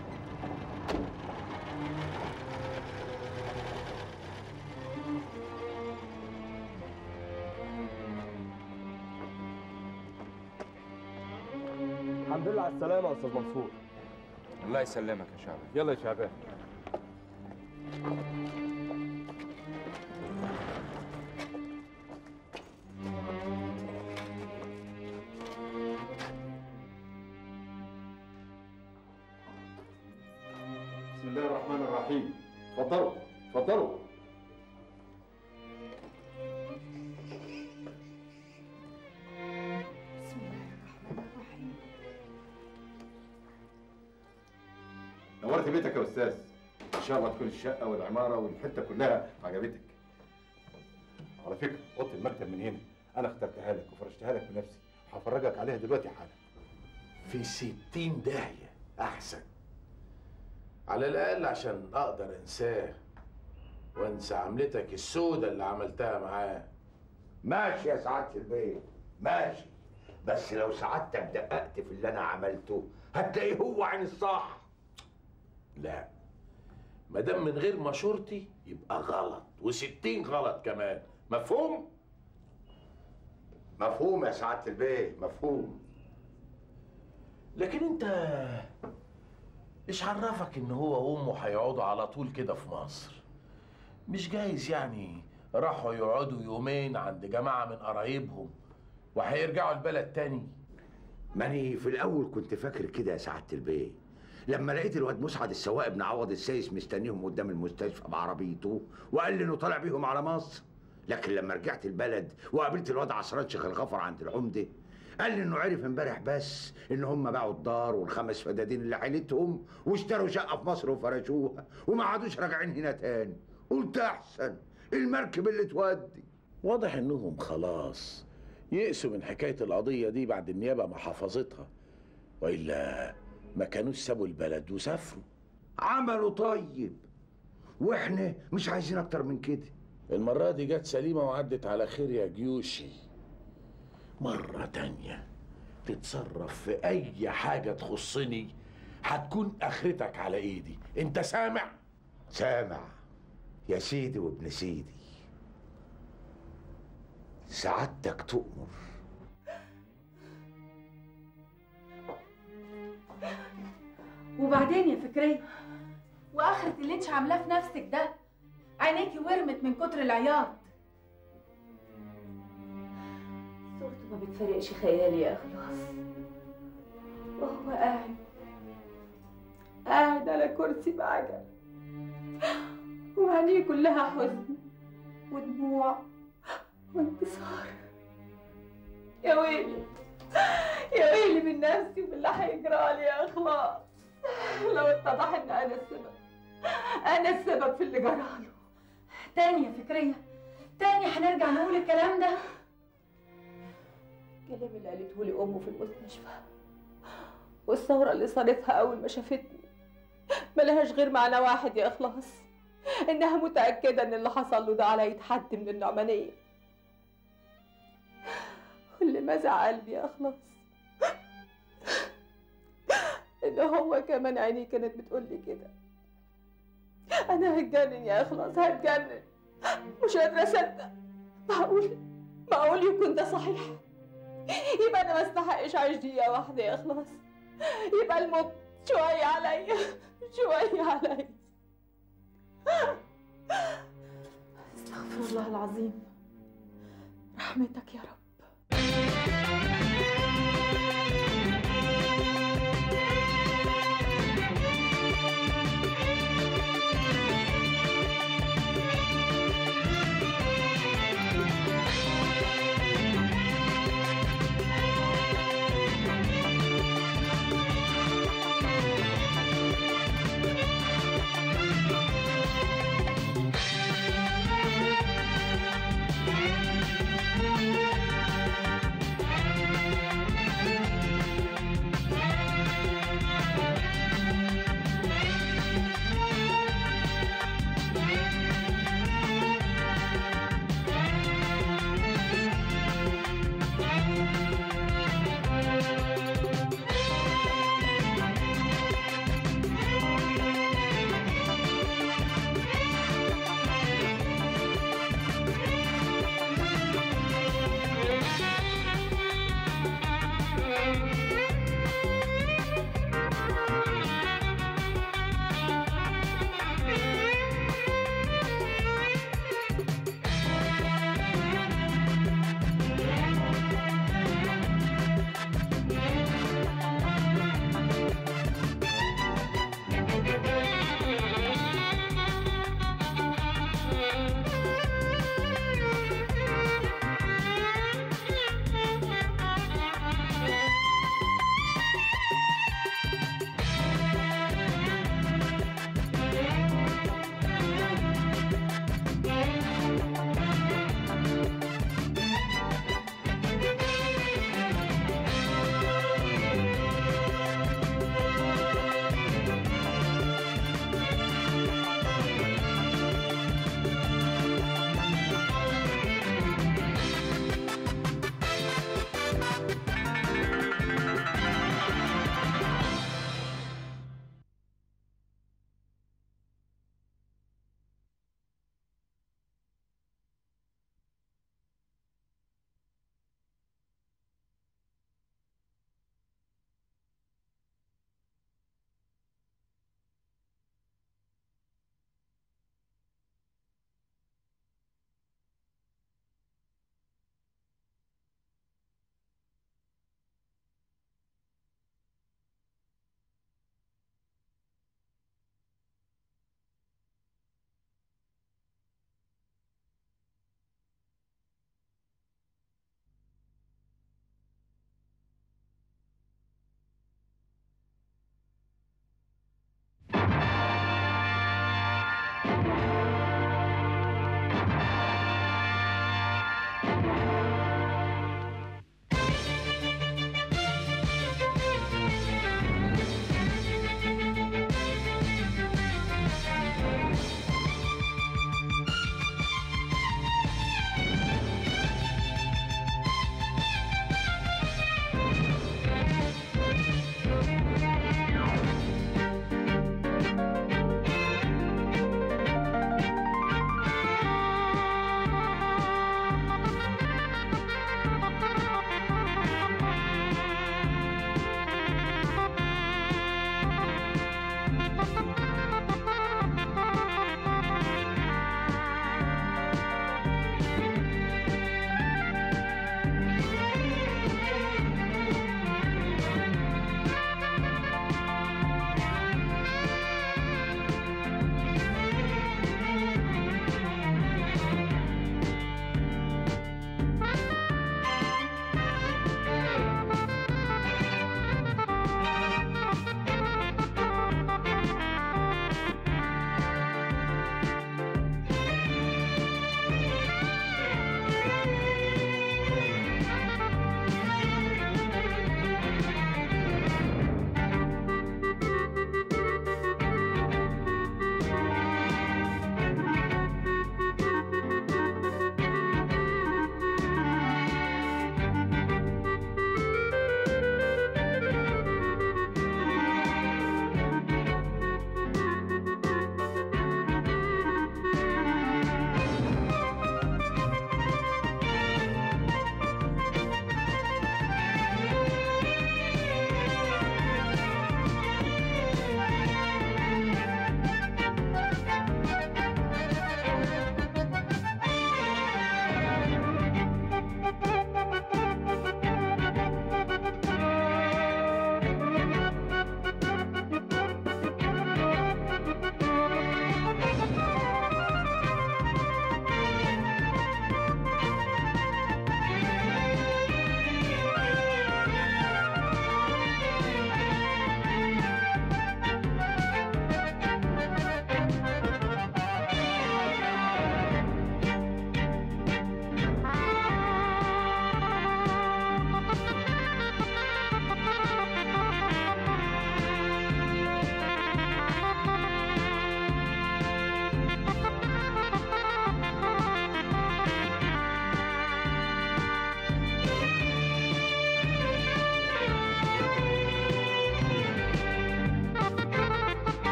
الحمد لله على السلامة يا أستاذ منصور الله يسلمك يا شعبان يلا يا شعبان بسم الله الرحمن الرحيم اتفضلوا اتفضلوا بسم الله الرحمن الرحيم نورت بيتك يا استاذ ان شاء الله تكون الشقه والعماره والحته كلها عجبتك على فكره اوضه المكتب من هنا انا اخترتها لك وفرشتها لك بنفسي وهفرجك عليها دلوقتي حالا في ستين داهية أحسن على الأقل عشان أقدر أنساه وأنسى عملتك السودة اللي عملتها معاه ماشي يا سعادة البيت ماشي بس لو سعادتك دققت في اللي انا عملته هتلاقيه هو عين الصح لا ما دام من غير مشورتي يبقى غلط وستين غلط كمان مفهوم؟ مفهوم يا سعادة البيت مفهوم لكن انت ايش عرفك ان هو وامه هيقعدوا على طول كده في مصر مش جايز يعني راحوا يقعدوا يومين عند جماعة من قرايبهم وهيرجعوا البلد تاني ماني في الاول كنت فاكر كده يا سعادة البيت لما لقيت الواد مسعد السواق ابن عوض السايس مستنيهم قدام المستشفى بعربيته وقال لي انه طالع بيهم على مصر لكن لما رجعت البلد وقابلت الواد عصران شيخ الغفر عند العمده قال لي انه عرف امبارح بس ان هم باعوا الدار والخمس فدادين اللي عيلتهم واشتروا شقه في مصر وفرشوها وما عادوش راجعين هنا تاني قلت احسن المركب اللي تودي واضح انهم خلاص يئسوا من حكاية القضية دي بعد النيابة ما حفظتها وإلا ما كانوش سابوا البلد وسافروا عملوا طيب واحنا مش عايزين اكتر من كده المرة دي جت سليمة وعدت على خير يا جيوشي مرة تانية تتصرف في أي حاجة تخصني هتكون آخرتك على إيدي أنت سامع؟ سامع يا سيدي وابن سيدي سعادتك تؤمر وبعدين يا فكرية واخرة اللي انت عاملاه في نفسك ده عينيكي ورمت من كتر العياط صورته ما بتفرقش خيالي يا اخلاص وهو قاعد قاعد على كرسي بعجل وعينيه كلها حزن ودموع وانكسار يا ويلي يا ويلي من نفسي وباللي هيجرالي يا اخلاص لو اتضح ان انا السبب انا السبب في اللي جراله تاني يا فكرية تاني هنرجع نقول الكلام ده الكلام اللي قالته لي امه في المستشفى والثوره اللي صارتها اول ما شافتني ملهاش غير معنى واحد يا اخلاص انها متاكده ان اللي حصل له ده على ايد حد من النعمانيه واللي مزع قلبي يا اخلاص ان هو كمان عيني كانت بتقول لي كده انا هتجنن يا اخلاص هتجنن مش قادره اصدق معقول معقول يكون ده صحيح يبقى انا ما استحقش اعيش دقيقه واحده يا اخلاص يبقى الموت شويه عليا شويه عليا استغفر الله العظيم رحمتك يا رب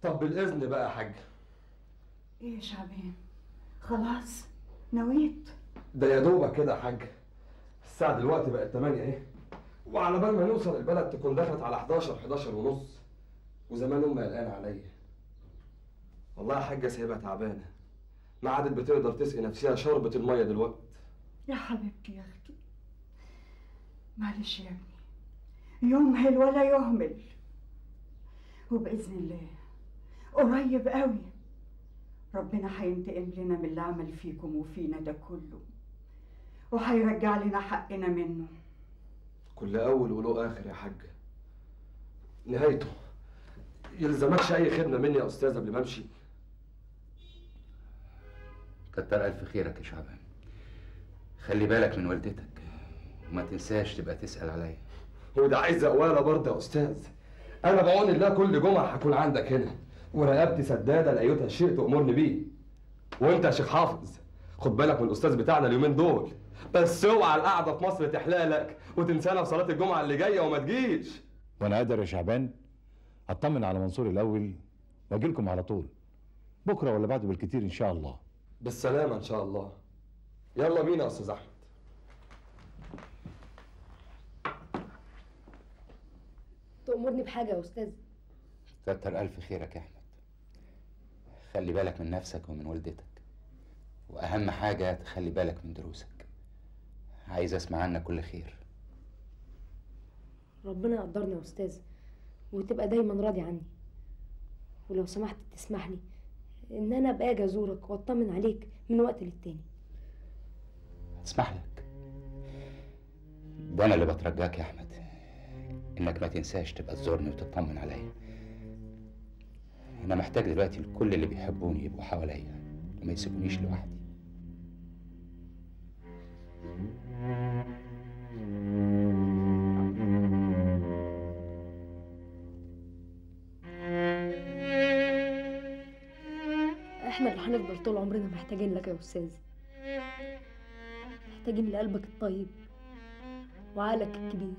طب بالاذن بقى يا حاج ايه يا شعبان خلاص نويت ده يا دوبك كده يا حاج الساعه دلوقتي بقت 8 ايه وعلى بال ما نوصل البلد تكون دخلت على 11 11 ونص وزمان امي قلقانه عليا والله يا حاجه سايبها تعبانه ما عادت بتقدر تسقي نفسها شربة الميه دلوقتي يا حبيبتي يا اختي معلش يا ابني يمهل ولا يهمل وبإذن الله قريب قوي ربنا هينتقم لنا من اللي عمل فيكم وفينا ده كله وهيرجع لنا حقنا منه كل اول وله اخر يا حاجه نهايته يلزمكش اي خدمه مني يا استاذ قبل ما امشي كتر الف خيرك يا شعبان خلي بالك من والدتك وما تنساش تبقى تسال عليا وده عايز قواله برضه يا استاذ انا بعون الله كل جمعه هكون عندك هنا ورقبتي سداده لايتها شيء تامرني بيه وانت يا شيخ حافظ خد بالك من الاستاذ بتاعنا اليومين دول بس اوعى القعده في مصر تحلالك وتنسانا في صلاه الجمعه اللي جايه وما تجيش وانا قادر يا شعبان اطمن على منصور الاول واجي لكم على طول بكره ولا بعده بالكتير ان شاء الله بالسلامه ان شاء الله يلا بينا يا استاذ احمد تأمرني بحاجة يا أستاذ كتر الف خيرك يا احمد خلي بالك من نفسك ومن والدتك واهم حاجه تخلي بالك من دروسك عايز اسمع عنك كل خير ربنا يقدرني يا أستاذ وتبقى دايما راضي عني ولو سمحت تسمح لي إن أنا أبقى أجي أزورك وأطمن عليك من وقت للتاني اسمح لك ده انا اللي بترجاك يا احمد انك ما تنساش تبقى تزورني وتطمن عليا انا محتاج دلوقتي لكل اللي بيحبوني يبقوا حواليا وما يسيبونيش لوحدي احنا اللي هنفضل طول عمرنا محتاجين لك يا أستاذ محتاجين لقلبك الطيب وعقلك الكبير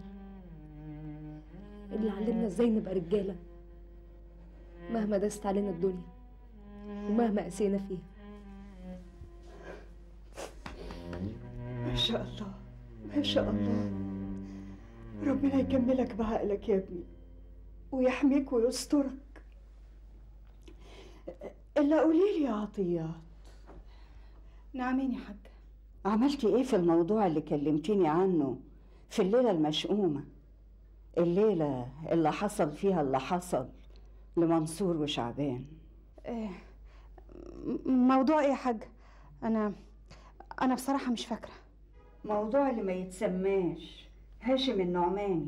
اللي علمنا ازاي نبقى رجالة مهما دست علينا الدنيا ومهما قسينا فيها ما شاء الله ما شاء الله ربنا يكملك بعقلك يا ابني ويحميك ويسترك الا قولي لي يا عطيات نعمين يا حاج عملتي ايه في الموضوع اللي كلمتيني عنه في الليلة المشؤومة الليلة اللي حصل فيها اللي حصل لمنصور وشعبان إيه م- موضوع ايه يا حاج انا انا بصراحة مش فاكرة موضوع اللي ما يتسماش هاشم النعماني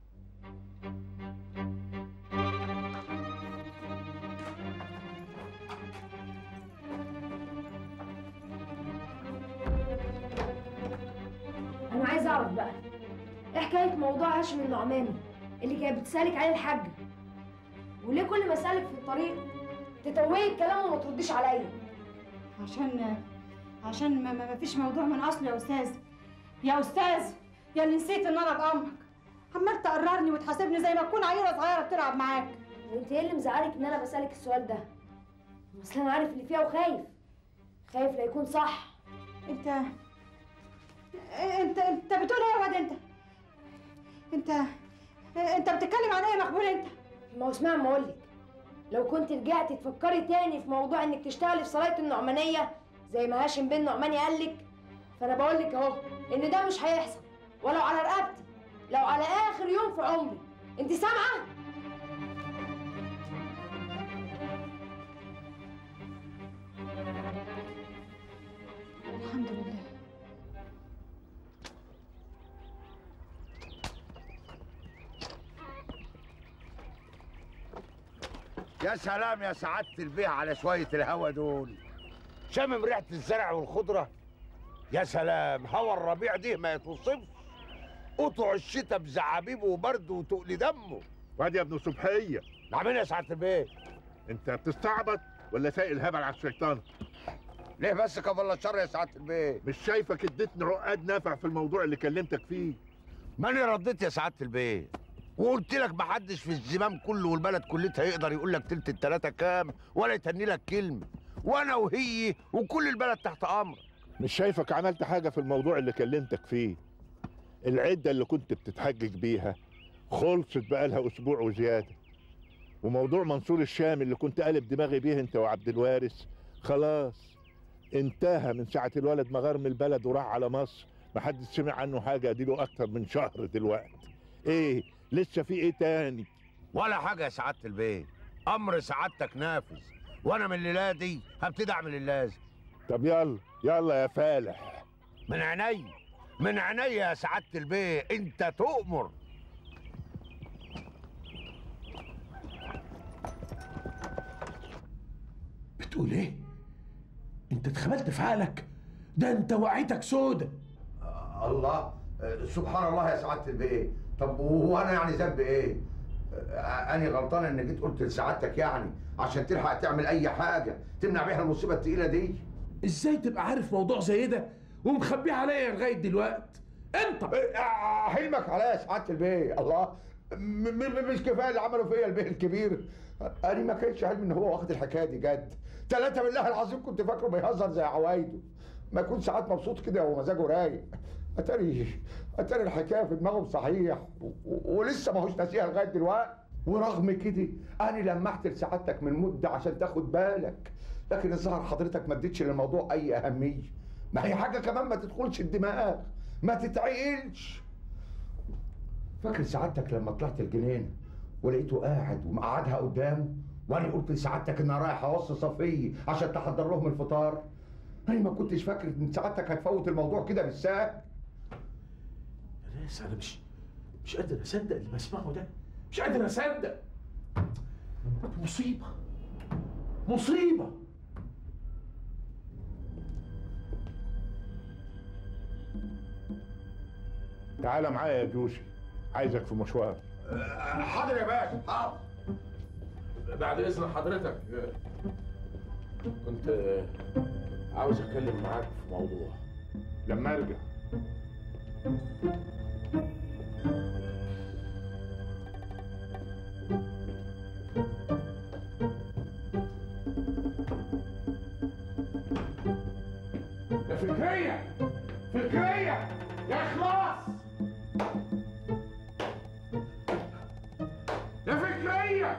أنا عايز أعرف بقى إيه حكاية موضوع هاشم النعماني اللي كانت بتسألك عليه الحاجة وليه كل ما أسألك في الطريق تتوهي الكلام وما ترديش عليا عشان عشان ما, ما ما فيش موضوع من اصله يا استاذ يا استاذ يا اللي نسيت ان انا بامك عمال تقررني وتحاسبني زي ما تكون عيله صغيره بتلعب معاك وانت ايه اللي مزعلك ان انا بسألك السؤال ده اصل انا عارف اللي فيها وخايف خايف لا يكون صح انت انت انت بتقول ايه يا واد انت انت انت بتتكلم عن ايه يا مقبول انت ما هو اسمع ما اقولك لو كنت رجعتي تفكري تاني في موضوع انك تشتغلي في صلاة النعمانية زي ما هاشم بن نعماني قالك فانا بقولك اهو ان ده مش هيحصل ولو على رقبتي لو على اخر يوم في عمري انت سامعه الحمد لله يا سلام يا سعادة البيه على شوية الهوا دول شامم ريحة الزرع والخضرة يا سلام هوا الربيع دي ما يتوصفش قطع الشتاء بزعابيبه وبرده وتقل دمه واد يا ابن صبحية نعمين يا سعادة البيه انت بتستعبط ولا سايق الهبل على الشيطان ليه بس كفى الله الشر يا سعادة البيه مش شايفك اديتني عقاد نافع في الموضوع اللي كلمتك فيه ماني رديت يا سعادة البيه وقلت لك محدش في الزمام كله والبلد كلتها يقدر يقول لك تلت التلاته كام ولا يتني لك كلمه وانا وهي وكل البلد تحت امر مش شايفك عملت حاجة في الموضوع اللي كلمتك فيه العدة اللي كنت بتتحجج بيها خلصت بقالها أسبوع وزيادة وموضوع منصور الشام اللي كنت قالب دماغي بيه انت وعبد الوارث خلاص انتهى من ساعة الولد ما غار من البلد وراح على مصر محدش سمع عنه حاجة اديله أكتر من شهر دلوقتي ايه لسه في ايه تاني ولا حاجه يا سعاده البيت امر سعادتك نافذ وانا من الليله دي هبتدي اعمل اللازم طب يلا يلا يا فالح من عيني من عيني يا سعاده البيت انت تؤمر بتقول ايه انت اتخبلت في عقلك ده انت وعيتك سودة الله سبحان الله يا سعاده البيت طب وهو انا يعني ذنبي ايه انا غلطان ان جيت قلت لسعادتك يعني عشان تلحق تعمل اي حاجه تمنع بيها المصيبه التقيله دي ازاي تبقى عارف موضوع زي ده ومخبيه عليا لغايه دلوقتي انت حلمك عليا يا سعاده البيه الله م- م- مش كفايه اللي عملوا فيا البيه الكبير انا ما كانش علمي ان هو واخد الحكايه دي جد ثلاثه بالله العظيم كنت فاكره بيهزر زي عوايده ما يكون ساعات مبسوط كده ومزاجه رايق اتاري اتاري الحكايه في دماغه صحيح و- و- ولسه ما هوش ناسيها لغايه دلوقتي ورغم كده انا لمحت لسعادتك من مده عشان تاخد بالك لكن الظاهر حضرتك ما اديتش للموضوع اي اهميه ما هي حاجه كمان ما تدخلش الدماغ ما تتعقلش فاكر سعادتك لما طلعت الجنينه ولقيته قاعد ومقعدها قدامه وانا قلت لسعادتك ان انا رايح اوصي صفيه عشان تحضر لهم الفطار انا ما كنتش فاكر ان سعادتك هتفوت الموضوع كده بالسهل يا ناس انا مش مش قادر اصدق اللي بسمعه ده مش قادر اصدق مصيبه مصيبه تعالى معايا يا جوشي عايزك في مشوار حاضر يا باشا حاضر بعد اذن حضرتك كنت عاوز اتكلم معاك في موضوع لما ارجع يا فكرية فكرية يا إخلاص يا فكرية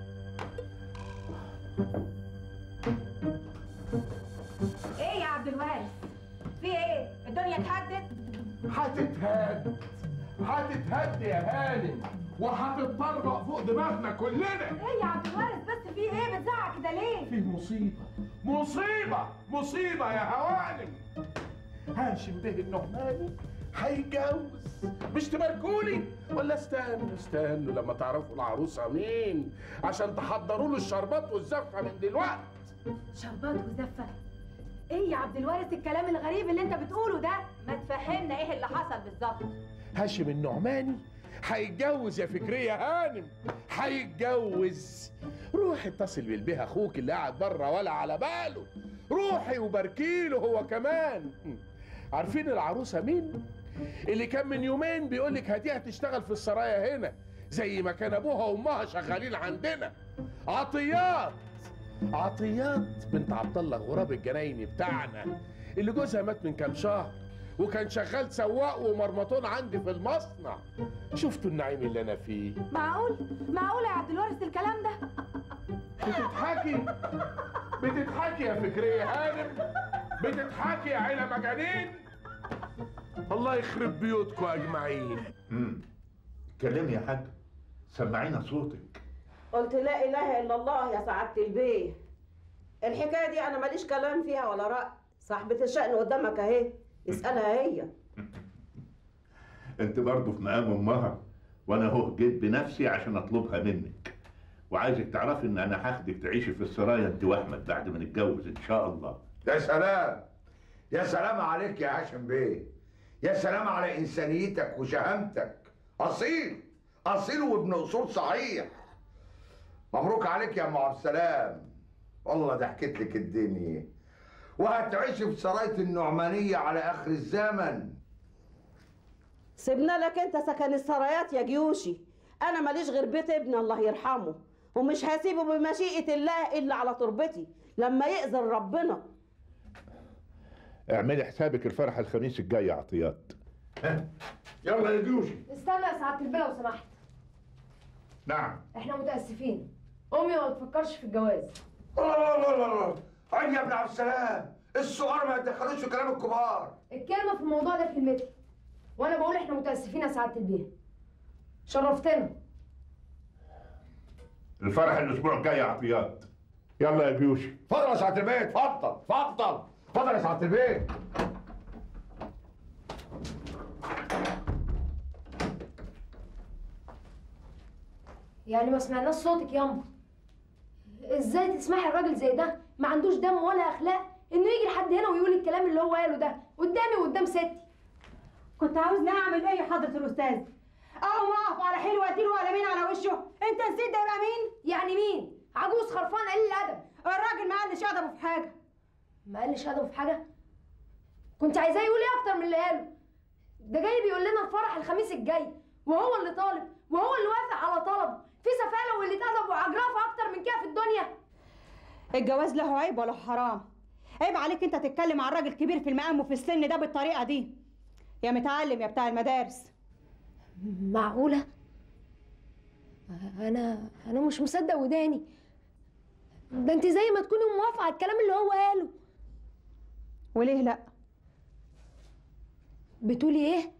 ايه يا عبد الوارث في ايه الدنيا اتهدت هتتهد هتتهد يا هانم وهتتطربق فوق دماغنا كلنا ايه يا عبد الوارث بس في ايه بتزعق كده ليه في مصيبة مصيبة مصيبة يا هوانم هاشم به النعماني هيتجوز مش تباركولي ولا استنوا استنوا لما تعرفوا العروسة مين عشان تحضروا له الشربات والزفة من دلوقتي شربات وزفه ايه يا عبد الوارث الكلام الغريب اللي انت بتقوله ده ما تفهمنا ايه اللي حصل بالظبط هاشم النعماني هيتجوز يا فكرية هانم هيتجوز روحي اتصل بالبيه اخوك اللي قاعد بره ولا على باله روحي وباركيله هو كمان عارفين العروسة مين؟ اللي كان من يومين بيقولك هديها تشتغل في السرايا هنا زي ما كان ابوها وامها شغالين عندنا عطيات عطيات بنت عبد الله غراب الجنايني بتاعنا اللي جوزها مات من كام شهر وكان شغال سواق ومرمطون عندي في المصنع شفتوا النعيم اللي انا فيه معقول معقول يا عبد الوارث الكلام ده بتضحكي بتضحكي يا فكرية هانم بتضحكي يا عيلة مجانين الله يخرب بيوتكم اجمعين امم كلمني يا حاج سمعينا صوتك قلت لا اله الا الله يا سعاده البيه الحكايه دي انا ماليش كلام فيها ولا راي صاحبه الشأن قدامك اهي اسالها هي انت برضه في مقام امها وانا اهو جيت بنفسي عشان اطلبها منك وعايزك تعرفي ان انا هاخدك تعيشي في السرايا انت واحمد بعد ما نتجوز ان شاء الله يا سلام يا سلام عليك يا هاشم بيه يا سلام على انسانيتك وشهامتك اصيل اصيل وابن اصول صحيح مبروك عليك يا ام عبد السلام والله ده حكيت لك الدنيا وهتعيشي في سرايه النعمانيه على اخر الزمن سيبنا لك انت سكن السرايات يا جيوشي انا ماليش غير بيت ابني الله يرحمه ومش هسيبه بمشيئه الله الا على تربتي لما يأذن ربنا اعملي حسابك الفرح الخميس الجاي يا عطيات يلا يا جوشي استنى يا سعاده البيه لو سمحت نعم احنا متاسفين امي ما بتفكرش في الجواز لا لا لا لا عيني يا ابن عبد السلام الصغار ما يتدخلوش في كلام الكبار الكلمه في الموضوع ده كلمتي وانا بقول احنا متاسفين يا سعاده البيه شرفتنا الفرح الاسبوع الجاي يا عطيات يلا يا جيوشي اتفضل يا سعاده البيت اتفضل اتفضل اتفضل يا سعاده البيت يعني ما سمعناش صوتك ياما ازاي تسمحي الراجل زي ده ما عندوش دم ولا اخلاق انه يجي لحد هنا ويقول الكلام اللي هو قاله ده قدامي وقدام ستي كنت عاوزني اعمل ايه يا حضره الاستاذ اقوم اقف على حلو واديله قلمين على وشه انت نسيت ده يبقى مين يعني مين عجوز خرفان قليل الادب الراجل ما قالش ادبه في حاجه ما قالش ادبه في حاجه كنت عايزاه يقول ايه اكتر من اللي قاله ده جاي بيقول لنا الفرح الخميس الجاي وهو اللي طالب وهو اللي وافق على طلبه في سفاله وقله ادب وعجرفه اكتر من كده في الدنيا الجواز له عيب ولا حرام عيب عليك انت تتكلم عن راجل كبير في المقام وفي السن ده بالطريقه دي يا متعلم يا بتاع المدارس معقوله انا انا مش مصدق وداني ده انت زي ما تكوني موافقه على الكلام اللي هو قاله وليه لا بتقولي ايه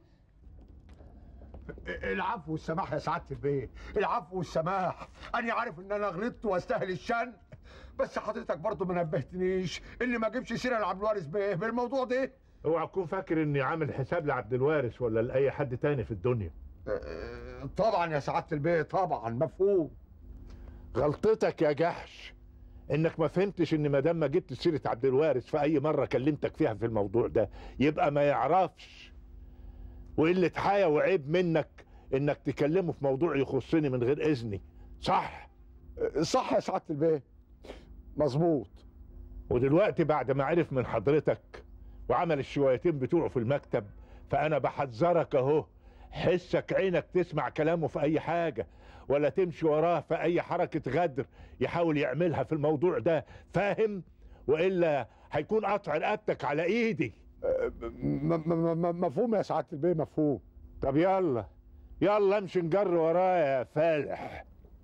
العفو والسماح يا سعاده البيه العفو والسماح انا عارف ان انا غلطت واستاهل الشن بس حضرتك برضه ما نبهتنيش اني ما اجيبش سيره لعبد الوارث بيه بالموضوع ده اوعى تكون فاكر اني عامل حساب لعبد الوارث ولا لاي حد تاني في الدنيا طبعا يا سعاده البيه طبعا مفهوم غلطتك يا جحش انك ما فهمتش ان ما دام ما جبت سيره عبد الوارث في اي مره كلمتك فيها في الموضوع ده يبقى ما يعرفش وقله حياه وعيب منك انك تكلمه في موضوع يخصني من غير اذني صح صح يا سعاده البيه مظبوط ودلوقتي بعد ما عرف من حضرتك وعمل الشويتين بتوعه في المكتب فانا بحذرك اهو حسك عينك تسمع كلامه في اي حاجه ولا تمشي وراه في اي حركه غدر يحاول يعملها في الموضوع ده فاهم والا هيكون قطع رقبتك على ايدي مفهوم يا سعاده البيه مفهوم طب يلا يلا امشي نجر ورايا يا فالح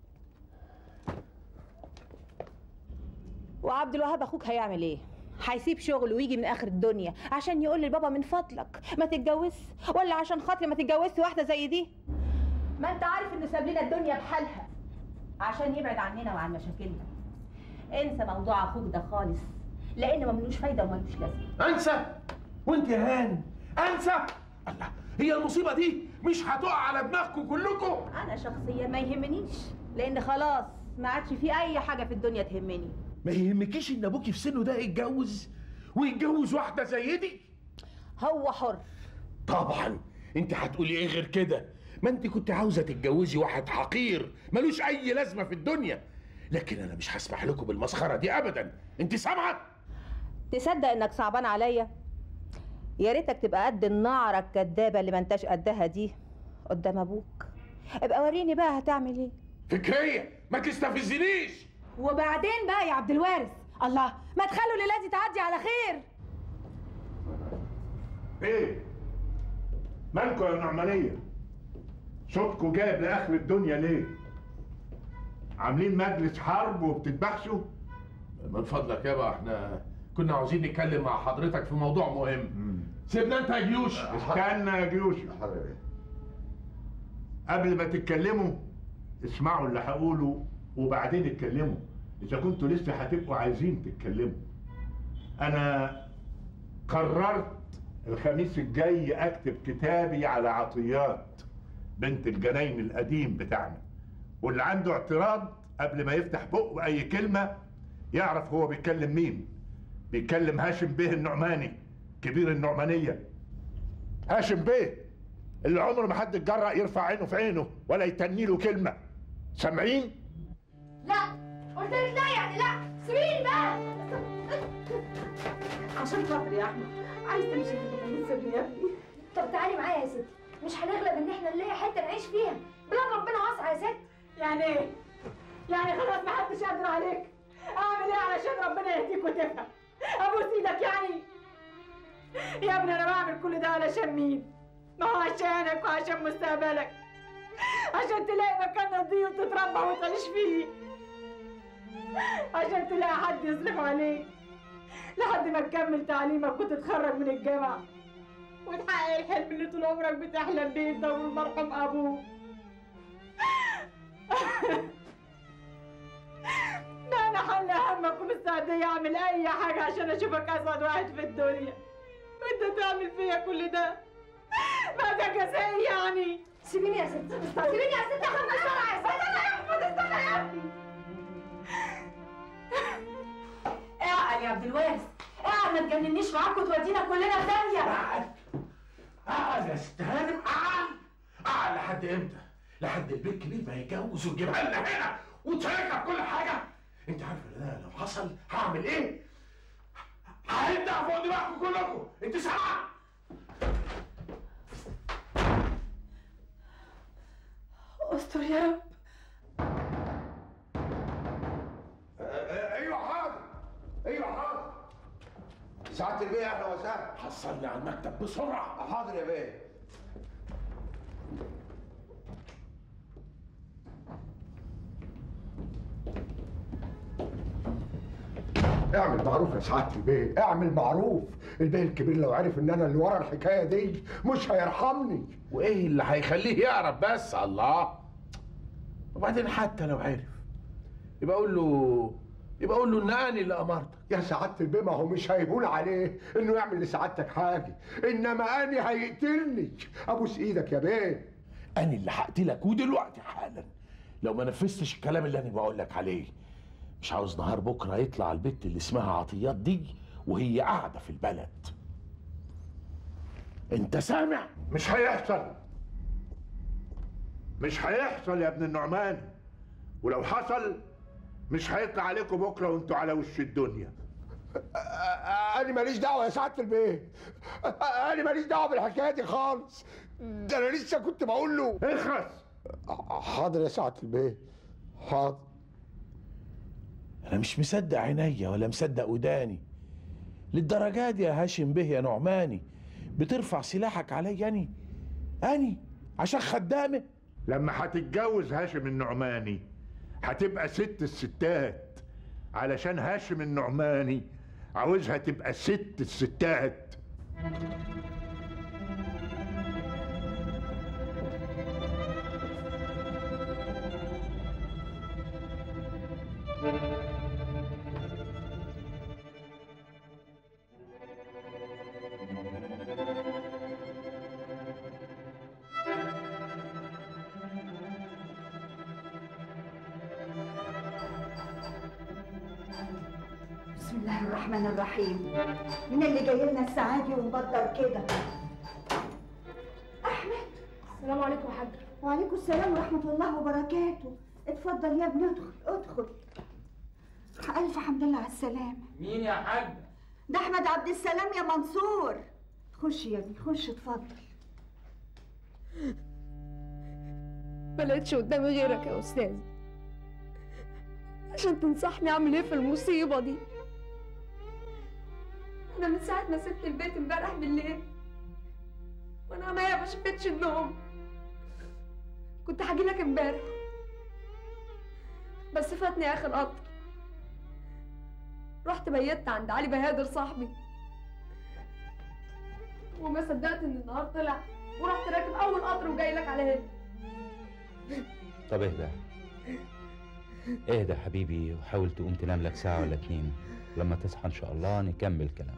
وعبد الوهاب اخوك هيعمل ايه هيسيب شغله ويجي من اخر الدنيا عشان يقول لبابا من فضلك ما تتجوزش ولا عشان خاطري ما تتجوزش واحده زي دي ما انت عارف انه ساب لنا الدنيا بحالها عشان يبعد عننا وعن مشاكلنا انسى موضوع اخوك ده خالص لان ملوش فايده وملوش لازمه انسى وانت يا هاني انسى الله هي المصيبه دي مش هتقع على دماغكم كلكم انا شخصيا ما يهمنيش لان خلاص ما عادش في اي حاجه في الدنيا تهمني ما يهمكيش ان ابوكي في سنه ده يتجوز ويتجوز واحده زي دي هو حر طبعا انت هتقولي ايه غير كده ما انت كنت عاوزه تتجوزي واحد حقير ملوش اي لازمه في الدنيا لكن انا مش هسمح لكم بالمسخره دي ابدا انت سامعه تصدق انك صعبان عليا يا ريتك تبقى قد النعره الكدابه اللي ما انتش قدها دي قدام ابوك ابقى وريني بقى هتعمل ايه فكريه ما تستفزنيش وبعدين بقى يا عبد الوارث الله ما تخلوا الليله دي تعدي على خير ايه مالكوا يا نعمانيه صوتكوا جايب لاخر الدنيا ليه عاملين مجلس حرب وبتتبحثوا من فضلك يابا احنا كنا عاوزين نتكلم مع حضرتك في موضوع مهم سيبنا انت يا جيوش استنى يا جيوش قبل ما تتكلموا اسمعوا اللي هقوله وبعدين اتكلموا اذا كنتوا لسه هتبقوا عايزين تتكلموا انا قررت الخميس الجاي اكتب كتابي على عطيات بنت الجناين القديم بتاعنا واللي عنده اعتراض قبل ما يفتح بقه اي كلمه يعرف هو بيتكلم مين بيتكلم هاشم بيه النعماني كبير النعمانيه هاشم بيه اللي عمره ما حد اتجرأ يرفع عينه في عينه ولا يتني له كلمه سامعين لا قلت لك لا يعني لا سيبيني بقى عشان خاطري يا احمد عايز تمشي سيبني يا ابني طب تعالي معايا يا ستي مش هنغلب ان احنا نلاقي حته نعيش فيها بلاد ربنا واسعه يا ست يعني ايه؟ يعني خلاص ما حدش قادر عليك اعمل ايه علشان ربنا يهديك وتفهم ابوس ايدك يعني يا ابني انا بعمل كل ده علشان مين ما هو عشانك وعشان مستقبلك عشان تلاقي مكان نضيف وتتربى وتعيش فيه عشان تلاقي حد يصرف عليك لحد ما تكمل تعليمك وتتخرج من الجامعة وتحقق الحلم اللي طول عمرك بتحلم بيه انت والمرحوم ابوك ده انا حل همك ومستعدية اعمل اي حاجة عشان اشوفك اسعد واحد في الدنيا وانت تعمل فيا كل ده ما ده جزائي يعني سيبيني يا ست سيبيني يا ست احمد بسرعه يا ست استنى يا احمد استنى يا ابني اعقل يا عبد الوارث اعقل ما تجننيش معاك وتودينا كلنا في داهيه اقعد يا ست هانم اقعد اقعد لحد امتى؟ لحد البيت كبير ما يتجوز وتجيبها لنا هنا وتشاركها في كل حاجه انت عارف ان ده لو حصل هعمل ايه؟ هيبدأ فوق دماغكم كلكم انت سامعه؟ استر يا رب ايوه حاضر ايوه حاضر ساعة البيه اهلا وسهلا حصلني على المكتب بسرعه حاضر يا بيه اعمل معروف يا سعاده البيه اعمل معروف البيه الكبير لو عرف ان انا اللي ورا الحكايه دي مش هيرحمني وايه اللي هيخليه يعرف بس الله وبعدين حتى لو عرف يبقى اقول له يبقى اقول له ان انا اللي امرتك يا سعاده البيه ما هو مش هيهون عليه انه يعمل لسعادتك حاجه انما اني هيقتلني ابوس ايدك يا بيه انا اللي هقتلك ودلوقتي حالا لو ما نفذتش الكلام اللي انا بقول لك عليه مش عاوز نهار بكره يطلع البت اللي اسمها عطيات دي وهي قاعده في البلد انت سامع مش هيحصل مش هيحصل يا ابن النعمان ولو حصل مش هيطلع عليكم بكره وانتوا على وش الدنيا انا ماليش دعوه يا سعاده البيه انا ماليش دعوه بالحكايه دي خالص ده انا لسه كنت بقول له اخرس حاضر يا سعاده البيه حاضر انا مش مصدق عينيا ولا مصدق وداني للدرجه دي يا هاشم به يا نعماني بترفع سلاحك عليا اني اني عشان خدامه لما هتتجوز هاشم النعماني هتبقى ست الستات علشان هاشم النعماني عاوزها تبقى ست الستات بسم الله الرحمن الرحيم من اللي جاي لنا الساعة دي ومبدر كده أحمد السلام عليكم يا حاج وعليكم السلام ورحمة الله وبركاته اتفضل يا ابني ادخل ادخل ألف حمد لله على السلامة مين يا حاج؟ ده أحمد عبد السلام يا منصور خش يا ابني خش اتفضل ما لقيتش قدامي غيرك يا استاذ عشان تنصحني اعمل ايه في المصيبه دي انا من ساعه ما سبت البيت امبارح بالليل وانا عينيا ما شفتش النوم كنت هاجي لك امبارح بس فاتني اخر قطر رحت بيت عند علي بهادر صاحبي وما صدقت ان النهار طلع ورحت راكب اول قطر وجاي لك على هنا طب اهدى اهدى حبيبي وحاول تقوم تنام لك ساعة ولا اتنين لما تصحى ان شاء الله نكمل كلام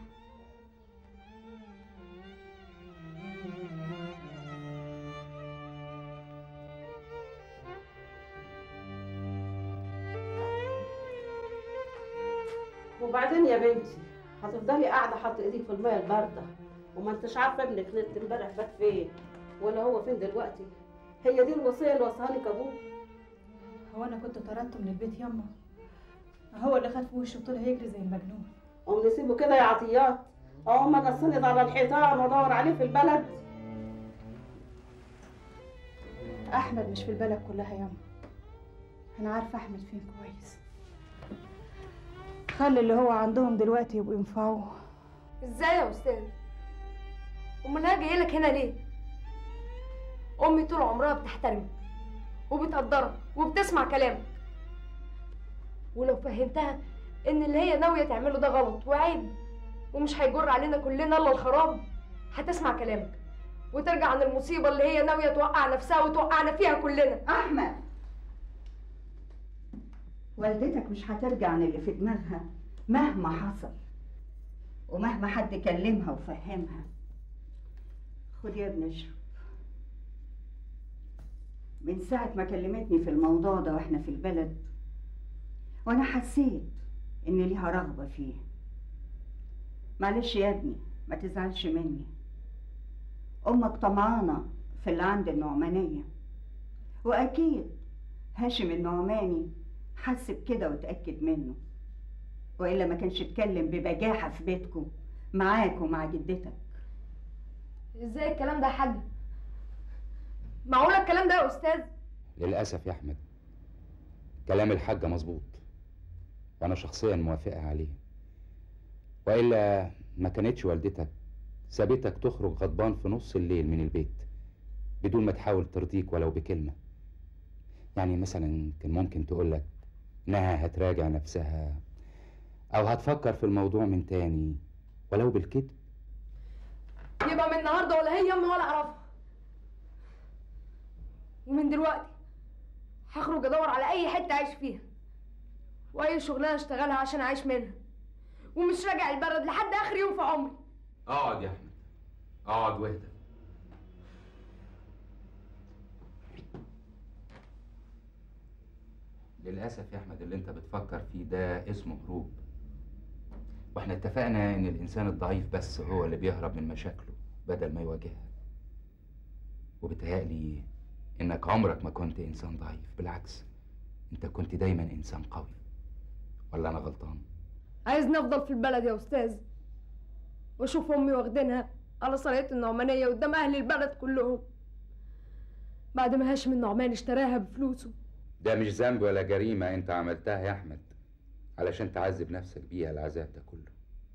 وبعدين يا بنتي هتفضلي قاعده حاطه ايديك في الميه البارده وما انتش عارفه ابنك نت امبارح بات فين ولا هو فين دلوقتي هي دي الوصيه اللي وصاها لك ابوك هو انا كنت طردته من البيت يما هو اللي خد في وشه وطلع يجري زي المجنون قوم نسيبه كده يا عطيات اقوم انا اتصلت على الحيطان وادور عليه في البلد احمد مش في البلد كلها ياما انا عارفه احمد فين كويس خلي اللي هو عندهم دلوقتي يبقوا ينفعوه ازاي يا استاذ امال انا جايه لك هنا ليه امي طول عمرها بتحترمك وبتقدرك وبتسمع كلامك ولو فهمتها ان اللي هي ناويه تعمله ده غلط وعيب ومش هيجر علينا كلنا الا الخراب هتسمع كلامك وترجع عن المصيبه اللي هي ناويه توقع نفسها وتوقعنا فيها كلنا احمد والدتك مش هترجع عن اللي في دماغها مهما حصل ومهما حد كلمها وفهمها خد يا ابني اشرب من ساعة ما كلمتني في الموضوع ده واحنا في البلد وانا حسيت ان ليها رغبة فيه معلش يا ابني ما تزعلش مني امك طمعانة في اللي عند النعمانية واكيد هاشم النعماني حس بكده وتأكد منه وإلا ما كانش اتكلم ببجاحة في بيتكم معاك ومع جدتك ازاي الكلام ده يا حاج معقول الكلام ده يا استاذ للأسف يا أحمد كلام الحاجة مظبوط وأنا شخصيا موافقة عليه وإلا ما كانتش والدتك سابتك تخرج غضبان في نص الليل من البيت بدون ما تحاول ترضيك ولو بكلمة يعني مثلا كان ممكن تقولك إنها هتراجع نفسها أو هتفكر في الموضوع من تاني ولو بالكذب يبقى من النهارده ولا هي امي ولا اعرفها ومن دلوقتي هخرج ادور على اي حته اعيش فيها واي شغلانه اشتغلها عشان اعيش منها ومش راجع البلد لحد اخر يوم في عمري اقعد يا أحمد اقعد واهدى للأسف يا أحمد اللي أنت بتفكر فيه ده اسمه هروب واحنا اتفقنا إن الإنسان الضعيف بس هو اللي بيهرب من مشاكله بدل ما يواجهها وبتهيألي إنك عمرك ما كنت إنسان ضعيف بالعكس أنت كنت دايما إنسان قوي ولا أنا غلطان؟ عايزني افضل في البلد يا استاذ واشوف امي واخدينها على صلاة النعمانية قدام اهل البلد كلهم بعد ما هاشم النعمان اشتراها بفلوسه ده مش ذنب ولا جريمة أنت عملتها يا أحمد علشان تعذب نفسك بيها العذاب ده كله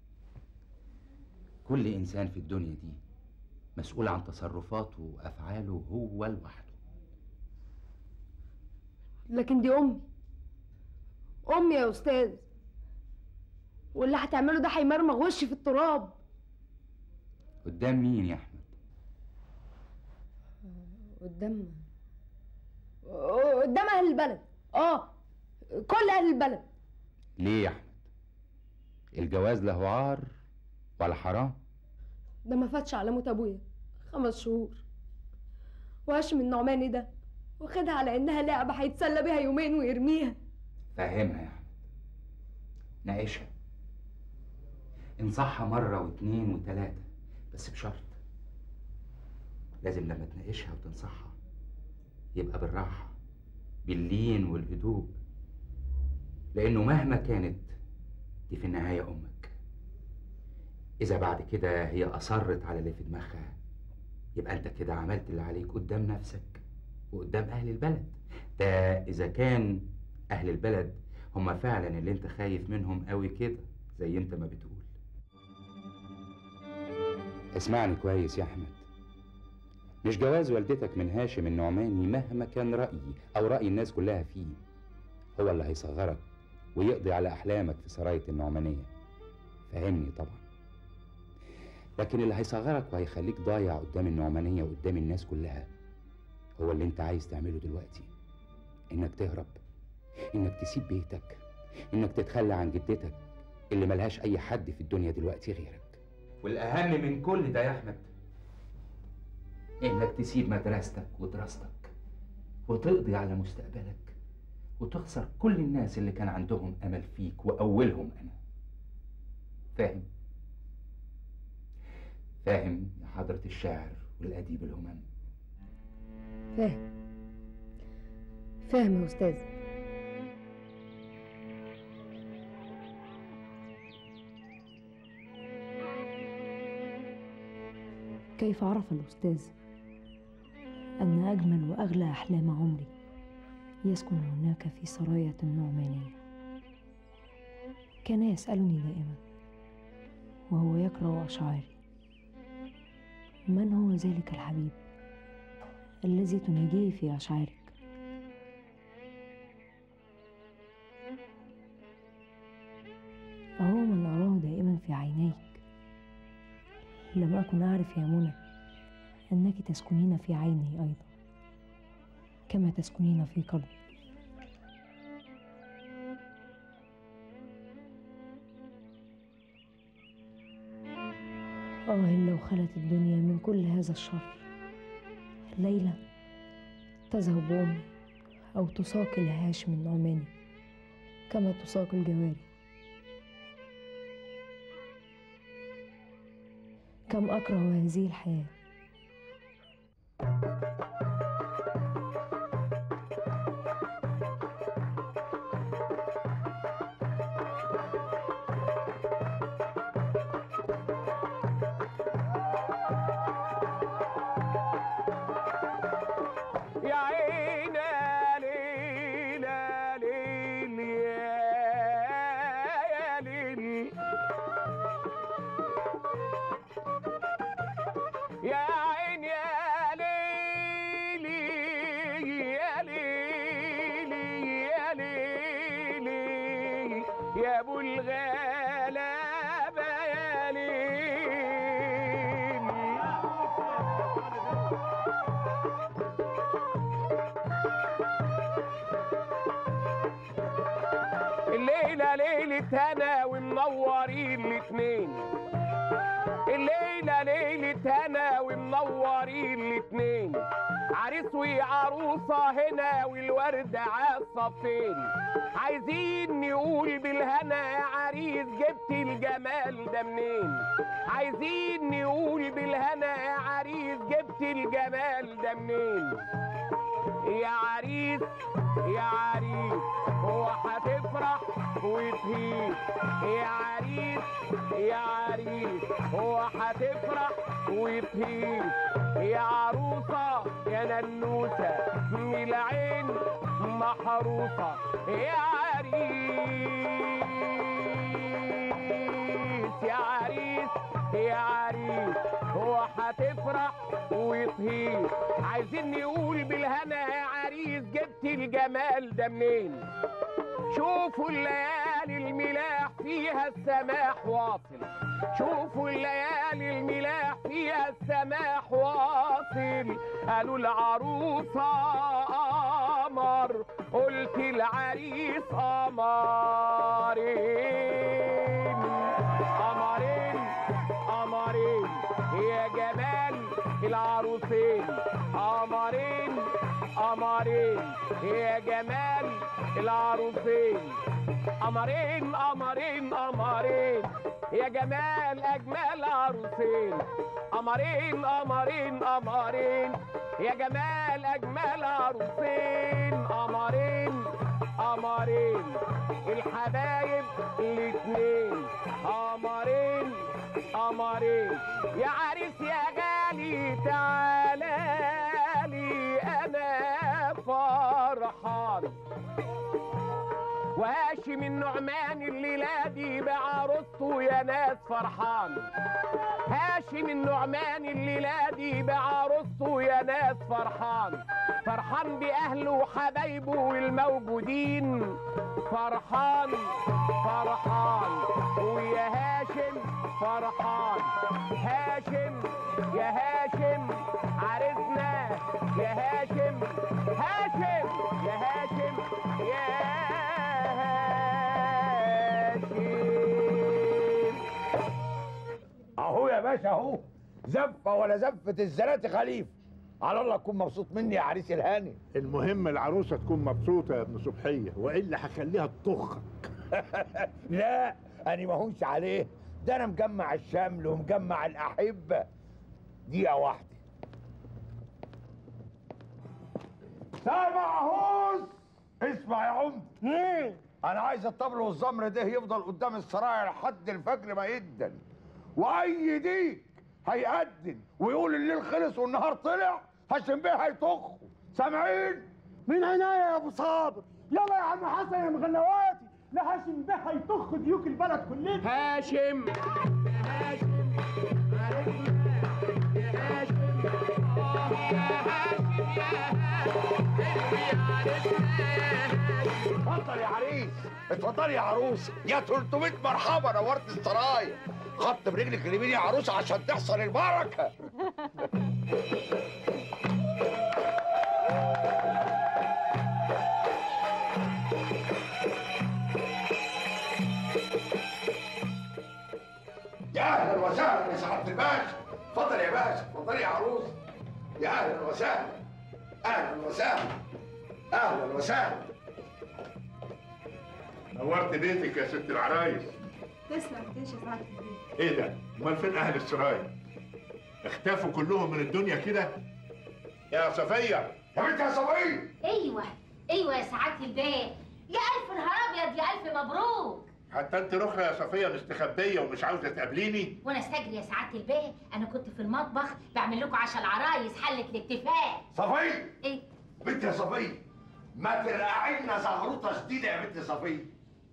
كل إنسان في الدنيا دي مسؤول عن تصرفاته وأفعاله هو لوحده لكن دي امي امي يا استاذ واللي هتعمله ده هيمرمغ وشي في التراب قدام مين يا أحمد؟ قدام قدام اهل البلد اه كل اهل البلد ليه يا أحمد؟ الجواز له عار ولا حرام؟ ده ما فاتش على موت ابويا خمس شهور وهاشم النعماني ده واخدها على انها لعبه هيتسلى بيها يومين ويرميها فهمها يا أحمد ناقشها انصحها مرة واتنين وتلاتة بس بشرط لازم لما تناقشها وتنصحها يبقى بالراحة باللين والهدوء لأنه مهما كانت دي في النهاية أمك إذا بعد كده هي أصرت على اللي في دماغها يبقى أنت كده عملت اللي عليك قدام نفسك وقدام أهل البلد ده إذا كان أهل البلد هم فعلا اللي أنت خايف منهم قوي كده زي أنت ما بتقول اسمعني كويس يا أحمد مش جواز والدتك من هاشم النعماني مهما كان رأيي أو رأي الناس كلها فيه هو اللي هيصغرك ويقضي على أحلامك في سراية النعمانية فهمني طبعا لكن اللي هيصغرك وهيخليك ضايع قدام النعمانية وقدام الناس كلها هو اللي انت عايز تعمله دلوقتي انك تهرب انك تسيب بيتك انك تتخلى عن جدتك اللي ملهاش اي حد في الدنيا دلوقتي غيرك والاهم من كل ده يا احمد انك تسيب مدرستك ودراستك وتقضي على مستقبلك وتخسر كل الناس اللي كان عندهم امل فيك واولهم انا فاهم فاهم يا حضرة الشاعر والأديب الهمام فاهم فاهم يا استاذ كيف عرف الأستاذ أن أجمل وأغلى أحلام عمري يسكن هناك في سرايا النعمانية كان يسألني دائما وهو يقرأ أشعاري من هو ذلك الحبيب الذي تناجيه في أشعارك فهو من أراه دائما في عينيك لم أكن أعرف يا منى أنك تسكنين في عيني أيضا كما تسكنين في قلبي آه لو خلت الدنيا من كل هذا الشر ليلى تذهب أمي أو تساق إلى هاشم النعماني كما تساق الجواري كم أكره هذه الحياة يا عيني ليل يا ليل يا ليل يا عين يا ليل يا ليل يا ليل يا ابو الغلابه يا ليل الليلة ليلة هنا ومنورين الاتنين الليلة ليلة هنا ومنورين الاتنين عريس وعروسة هنا والورد عالصفين عايزين نقول بالهنا يا عريس جبت الجمال ده منين عايزين نقول بالهنا يا عريس جبت الجمال ده منين يا عريس يا عريس هو هتفرح وتهيس يا عريس يا عريس هو هتفرح وتهيس يا عروسة يا ننوسة من العين محروسة يا عريس يا عريس يا عريس هو هتفرح وتهيس عايزين نقول بالهنا يا عريس جبت الجمال ده منين شوفوا الليالي الملاح فيها السماح واصل شوفوا الليالي الملاح فيها السماح واصل قالوا العروسة قمر قلت العريس قمرين قمرين قمرين يا جمال العروسين قمرين قمرين يا جمال العروسين قمرين قمرين قمرين يا جمال اجمل عروسين قمرين قمرين قمرين يا جمال اجمل عروسين قمرين قمرين الحبايب الاتنين قمرين قمرين يا عريس يا غالي تعالى لي انا فرحان وهاشم النعمان الليلة دي بعروسته يا ناس فرحان هاشم النعمان الليلة دي بعروسته يا ناس فرحان فرحان بأهله وحبايبه الموجودين فرحان فرحان ويا هاشم فرحان هاشم يا هاشم عرسنا يا هاشم هاشم يا هاشم يا اهو يا باشا اهو زفه ولا زفه الزناتي خليفه على الله تكون مبسوط مني يا عريس الهاني المهم العروسه تكون مبسوطه يا ابن صبحيه والا هخليها تطخك لا انا ما هونش عليه ده انا مجمع الشمل ومجمع الاحبه دقيقه واحده سامع هوس اسمع يا عم انا عايز الطبل والزمر ده يفضل قدام السرايا لحد الفجر ما يدن واي ديك هيأذن ويقول الليل خلص والنهار طلع هاشم بيه هيطخوا سامعين من عينيا يا ابو صابر يلا يا عم حسن يا مغنواتي لا هاشم بيه هيطخ ديوك البلد كلها هاشم اتفضل يا عريس اتفضل يا عروس يا 300 مرحبا نورت السرايا خط برجلك اليمين يا عروسه عشان تحصل البركه يا اهلا وسهلا يا سعاده الباشا اتفضل يا باشا اتفضل يا عروس يا اهلا وسهلا اهلا وسهلا اهلا وسهلا نورت بيتك يا ست العرايس تسلم تيجي سعادة البيت ايه ده امال فين اهل السرايا اختفوا كلهم من الدنيا كده يا صفيه يا بنت يا صفيه ايوه ايوه يا سعاده البيه يا الف نهار ابيض يا الف مبروك حتى انت رخرة يا صفيه مستخبيه ومش عاوزه تقابليني وانا استجري يا سعاده البيه انا كنت في المطبخ بعمل لكم عشاء العرايس حله الاتفاق صفيه ايه بنت يا صفيه ما ترقعي لنا زغروطه شديده يا بنت صفيه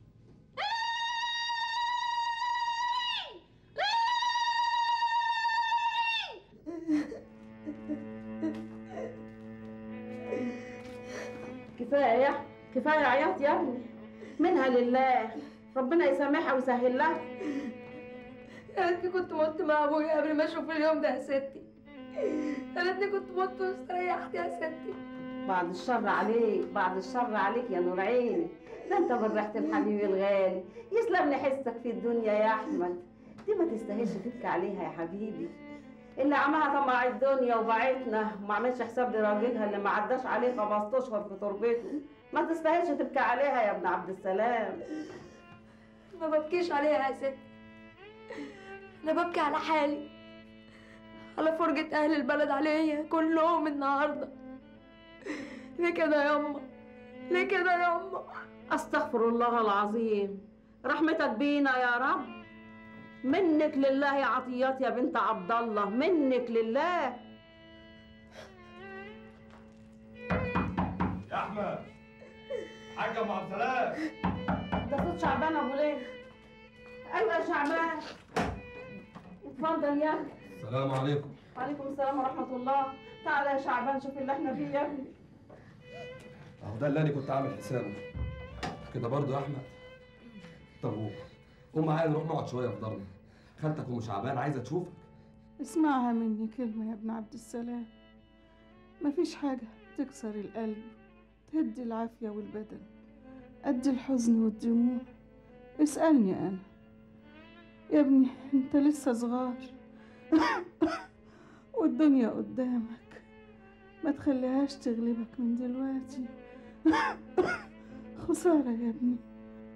كفايه كفايه عياط يا ابني منها لله ربنا يسامحها ويسهل لها يا ريتني كنت مت مع ابويا قبل ما اشوف اليوم ده يا ستي يا ريتني كنت مت واستريحت يا ستي بعد الشر عليك بعد الشر عليك يا نور عيني ده انت برحت بحبيبي الغالي يسلم لي حسك في الدنيا يا احمد دي ما تستاهلش تبكي عليها يا حبيبي اللي عمها طمع الدنيا وبعتنا وما عملش حساب لراجلها اللي ما عداش عليه خمس اشهر في تربته ما تستاهلش تبكي عليها يا ابن عبد السلام ما ببكيش عليها يا ستي انا ببكي على حالي على فرجة اهل البلد عليا كلهم النهارده ليه كده يا اما ليه كده يا اما استغفر الله العظيم رحمتك بينا يا رب منك لله يا عطيات يا بنت عبد الله منك لله يا احمد حاج ابو عبد السلام ده صوت شعبان ابو ليل ايوه يا شعبان اتفضل يا ابني السلام عليكم وعليكم السلام ورحمه الله تعالى يا شعبان شوف اللي احنا فيه يا ابني اهو ده اللي انا كنت عامل حسابه كده برضه يا احمد طب قوم قوم معايا نروح نقعد شويه في دارنا خالتك ام شعبان عايزه تشوفك اسمعها مني كلمة يا ابن عبد السلام مفيش حاجة تكسر القلب تهدي العافية والبدن قد الحزن والدموع اسألني أنا يا ابني انت لسه صغار والدنيا قدامك ما تخليهاش تغلبك من دلوقتي خسارة يا ابني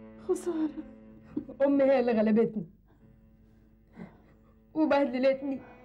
خسارة امي هي اللي غلبتني وبهدلتني